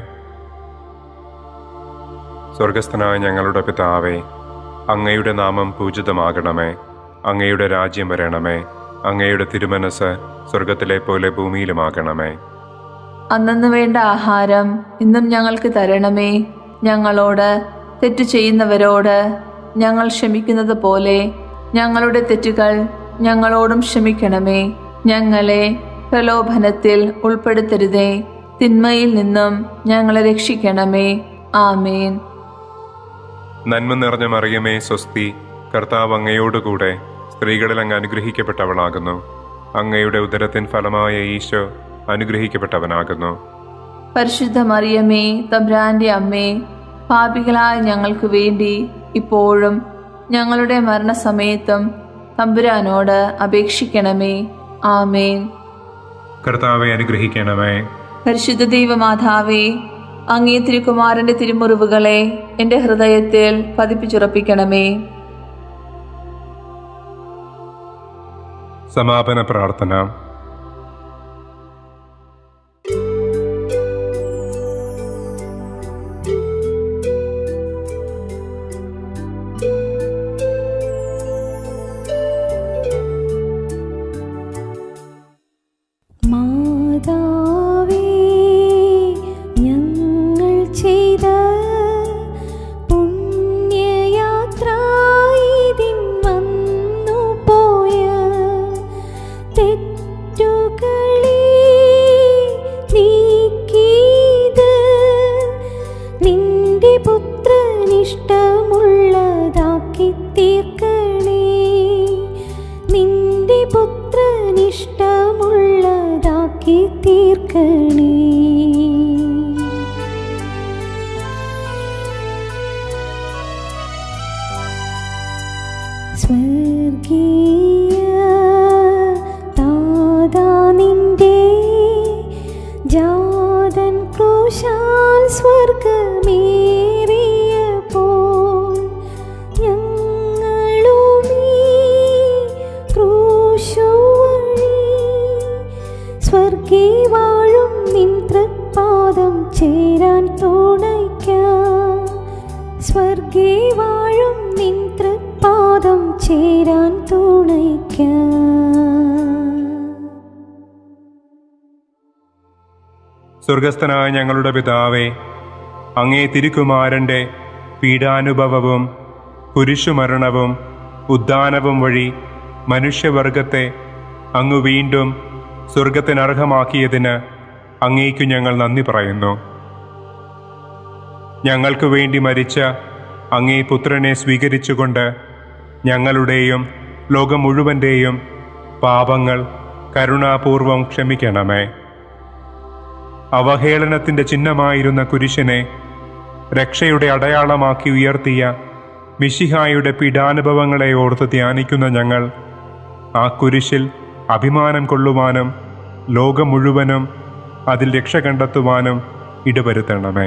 സ്വർഗസ്ഥനായ ഞങ്ങളുടെ പിതാവേ അങ്ങയുടെ നാമം പൂജിതമാകണമേ അങ്ങയുടെ രാജ്യം വരണമേ അങ്ങയുടെ തിരുമനസ് സ്വർഗത്തിലെ പോലെ ഭൂമിയിലുമാകണമേ അന്നു വേണ്ട ആഹാരം ഇന്നും ഞങ്ങൾക്ക് തരണമേ ഞങ്ങളോട് തെറ്റു ചെയ്യുന്നവരോട് ഞങ്ങൾ ക്ഷമിക്കുന്നത് പോലെ ഞങ്ങളുടെ തെറ്റുകൾ ഞങ്ങളോടും ക്ഷമിക്കണമേ ഞങ്ങളെ പ്രലോഭനത്തിൽ ഉൾപ്പെടുത്തരുതേ തിന്മയിൽ നിന്നും ഞങ്ങളെ രക്ഷിക്കണമേ ആമേൻ നന്മ നിറഞ്ഞ മറിയമേ സ്വസ്തി കർത്താവ് അങ്ങയോടുകൂടെ സ്ത്രീകളിൽ അങ്ങ് അനുഗ്രഹിക്കപ്പെട്ടവളാകുന്നു അങ്ങയുടെ ഉദരത്തിൻ ഫലമായ ഈശോ അനുഗ്രഹിക്കപ്പെട്ടവനാകുന്നു പരിശുദ്ധ മറിയമേ തബ്രാന്റെ അമ്മേ പാപികളായ ഞങ്ങൾക്ക് വേണ്ടി ഇപ്പോഴും ഞങ്ങളുടെ മരണസമയത്തും തമ്പുരാനോട് അപേക്ഷിക്കണമേ ആമേൻ കർത്താവെ അനുഗ്രഹിക്കണമേ പരിശുദ്ധ ദൈവമാതാവേ അങ്ങേ തിരുക്കുമാരന്റെ തിരുമുറിവുകളെ എൻ്റെ ഹൃദയത്തിൽ പതിപ്പിച്ചുറപ്പിക്കണമേ സമാപന പ്രാർത്ഥന മാതാവേ ഞങ്ങൾ ചെയ്ത പുണ്യയാത്ര ഇതിൻ വന്നു പോയ തെറ്റുകളെ നീക്കിയത് നിന്റെ പുത്രനിഷ്ടമുള്ളതാക്കി തീർക്കണേ നിന്റെ പുത്രനിഷ്ടമുള്ളതാക്കി തീർക്കണേ സ്വർഗീയ താതാ നിന്റെ ജാതൻ ക്രൂശാൽ സ്വർഗമേറിയപ്പോൾ ഞങ്ങളുമീ ക്രൂശു വഴി സ്വർഗീ വാഴും നിൻ തൃപ്പാദം ചേരാൻ തുണയ്ക്കാം സ്വർഗീ വാഴും നിൻ തൃപ്പാദം ചേരാൻ തുണയ്ക്കാം സ്വർഗസ്ഥനായ ഞങ്ങളുടെ പിതാവേ അങ്ങേ തിരുക്കുമാരൻ്റെ പീഡാനുഭവവും കുരിശുമരണവും ഉദ്ധാനവും വഴി മനുഷ്യവർഗത്തെ അങ്ങ് വീണ്ടും സ്വർഗത്തിനർഹമാക്കിയതിന് അങ്ങേക്കു ഞങ്ങൾ നന്ദി പറയുന്നു ഞങ്ങൾക്ക് വേണ്ടി മരിച്ച അങ്ങേ പുത്രനെ സ്വീകരിച്ചുകൊണ്ട് ഞങ്ങളുടെയും ലോകം മുഴുവൻ്റെയും പാപങ്ങൾ കരുണാപൂർവം ക്ഷമിക്കണമേ അവഹേളനത്തിന്റെ ചിഹ്നമായിരുന്ന കുരിശിനെ രക്ഷയുടെ അടയാളമാക്കി ഉയർത്തിയ മിശിഹായുടെ പീഡാനുഭവങ്ങളെ ഓർത്ത് ധ്യാനിക്കുന്ന ഞങ്ങൾ ആ കുരിശിൽ അഭിമാനം കൊള്ളുവാനും ലോകം മുഴുവനും അതിൽ രക്ഷ കണ്ടെത്തുവാനും ഇടവരുത്തണമേ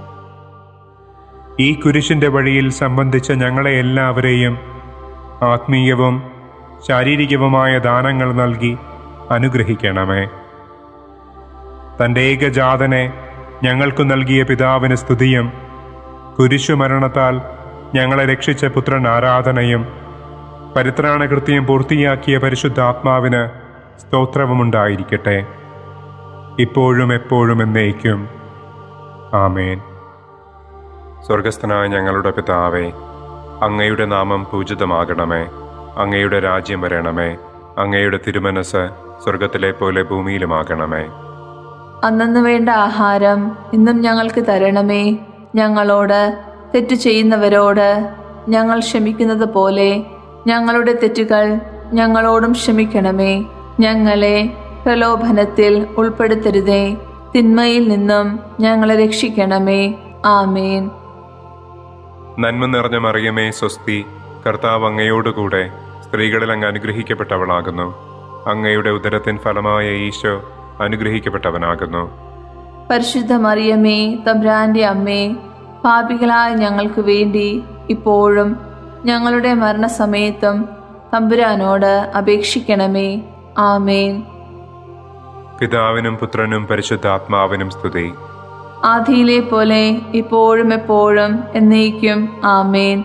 ഈ കുരിശിന്റെ വഴിയിൽ സംബന്ധിച്ച ഞങ്ങളെ എല്ലാവരെയും ആത്മീയവും ശാരീരികവുമായ ദാനങ്ങൾ നൽകി അനുഗ്രഹിക്കണമേ തൻ്റെ ഏകജാതനെ ഞങ്ങൾക്കു നൽകിയ പിതാവിന് സ്തുതിയും കുരിശുമരണത്താൽ ഞങ്ങളെ രക്ഷിച്ച പുത്രൻ ആരാധനയും പരിത്രാണകൃത്യം പൂർത്തിയാക്കിയ പരിശുദ്ധാത്മാവിന് സ്തോത്രവുമുണ്ടായിരിക്കട്ടെ ഇപ്പോഴും എപ്പോഴും എന്നേക്കും ആമേൻ സ്വർഗസ്ഥനായ ഞങ്ങളുടെ പിതാവേ അങ്ങയുടെ നാമം പൂജിതമാകണമേ അങ്ങയുടെ രാജ്യം വരണമേ അങ്ങയുടെ തിരുമനസ് സ്വർഗത്തിലെ പോലെ ഭൂമിയിലുമാകണമേ അന്നു വേണ്ട ആഹാരം ഇന്നും ഞങ്ങൾക്ക് തരണമേ ഞങ്ങളോട് തെറ്റു ചെയ്യുന്നവരോട് ഞങ്ങൾ ക്ഷമിക്കുന്നത് പോലെ ഞങ്ങളുടെ തെറ്റുകൾ ഞങ്ങളോടും ക്ഷമിക്കണമേ ഞങ്ങളെ പ്രലോഭനത്തിൽ ഉൾപ്പെടുത്തരുതേ തിന്മയിൽ നിന്നും ഞങ്ങളെ രക്ഷിക്കണമേ ആമേൻ നന്മ നിറഞ്ഞ മറിയമേ സ്വസ്തി കർത്താവ് അങ്ങയോടുകൂടെ സ്ത്രീകളിൽ അങ്ങ് അനുഗ്രഹിക്കപ്പെട്ടവളാകുന്നു അങ്ങയുടെ ഉദരത്തിൻ ഫലമായ ഈശോ അനുഗ്രഹിക്കപ്പെട്ടവനാകുന്നു പരിശുദ്ധ മറിയമേ തമ്പ്രാന്റെ അമ്മേ പാപികളായ ഞങ്ങൾക്ക് വേണ്ടി ഇപ്പോഴും ഞങ്ങളുടെ മരണസമയത്തും തമ്പുരാനോട് അപേക്ഷിക്കണമേ ആമേൻ പിതാവിനും പുത്രനും പരിശുദ്ധാത്മാവിനും സ്തുതി ആദിയിലെ പോലെ ഇപ്പോഴും എപ്പോഴും എന്നേക്കും ആമേൻ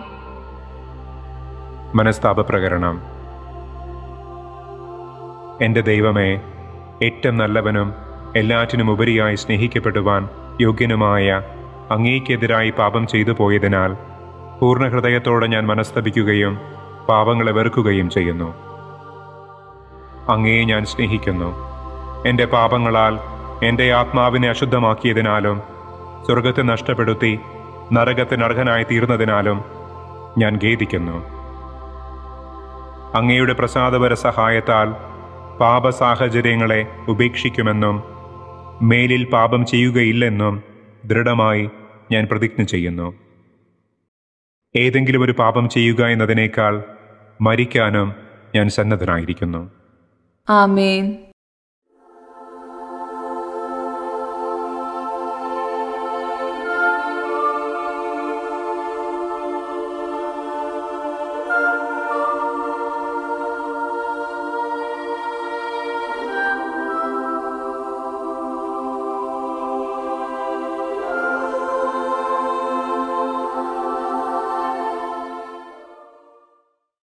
മനസ്താപ പ്രകരണം എൻ്റെ ദൈവമേ ഏറ്റവും നല്ലവനും എല്ലാറ്റിനും ഉപരിയായി സ്നേഹിക്കപ്പെടുവാൻ യോഗ്യനുമായ അങ്ങേക്കെതിരായി പാപം ചെയ്തു പോയതിനാൽ പൂർണ്ണ ഹൃദയത്തോടെ ഞാൻ മനസ്തപിക്കുകയും പാപങ്ങളെ വെറുക്കുകയും ചെയ്യുന്നു അങ്ങയെ ഞാൻ സ്നേഹിക്കുന്നു എൻ്റെ പാപങ്ങളാൽ എൻ്റെ ആത്മാവിനെ അശുദ്ധമാക്കിയതിനാലും സ്വർഗത്തെ നഷ്ടപ്പെടുത്തി നരകത്തിന് അർഹനായി തീർന്നതിനാലും ഞാൻ ഖേദിക്കുന്നു അങ്ങയുടെ പ്രസാദപര സഹായത്താൽ പാപ സാഹചര്യങ്ങളെ ഉപേക്ഷിക്കുമെന്നും മേലിൽ പാപം ചെയ്യുകയില്ലെന്നും ദൃഢമായി ഞാൻ പ്രതിജ്ഞ ചെയ്യുന്നു ഏതെങ്കിലും ഒരു പാപം ചെയ്യുക എന്നതിനേക്കാൾ മരിക്കാനും ഞാൻ സന്നദ്ധനായിരിക്കുന്നു ആമേൻ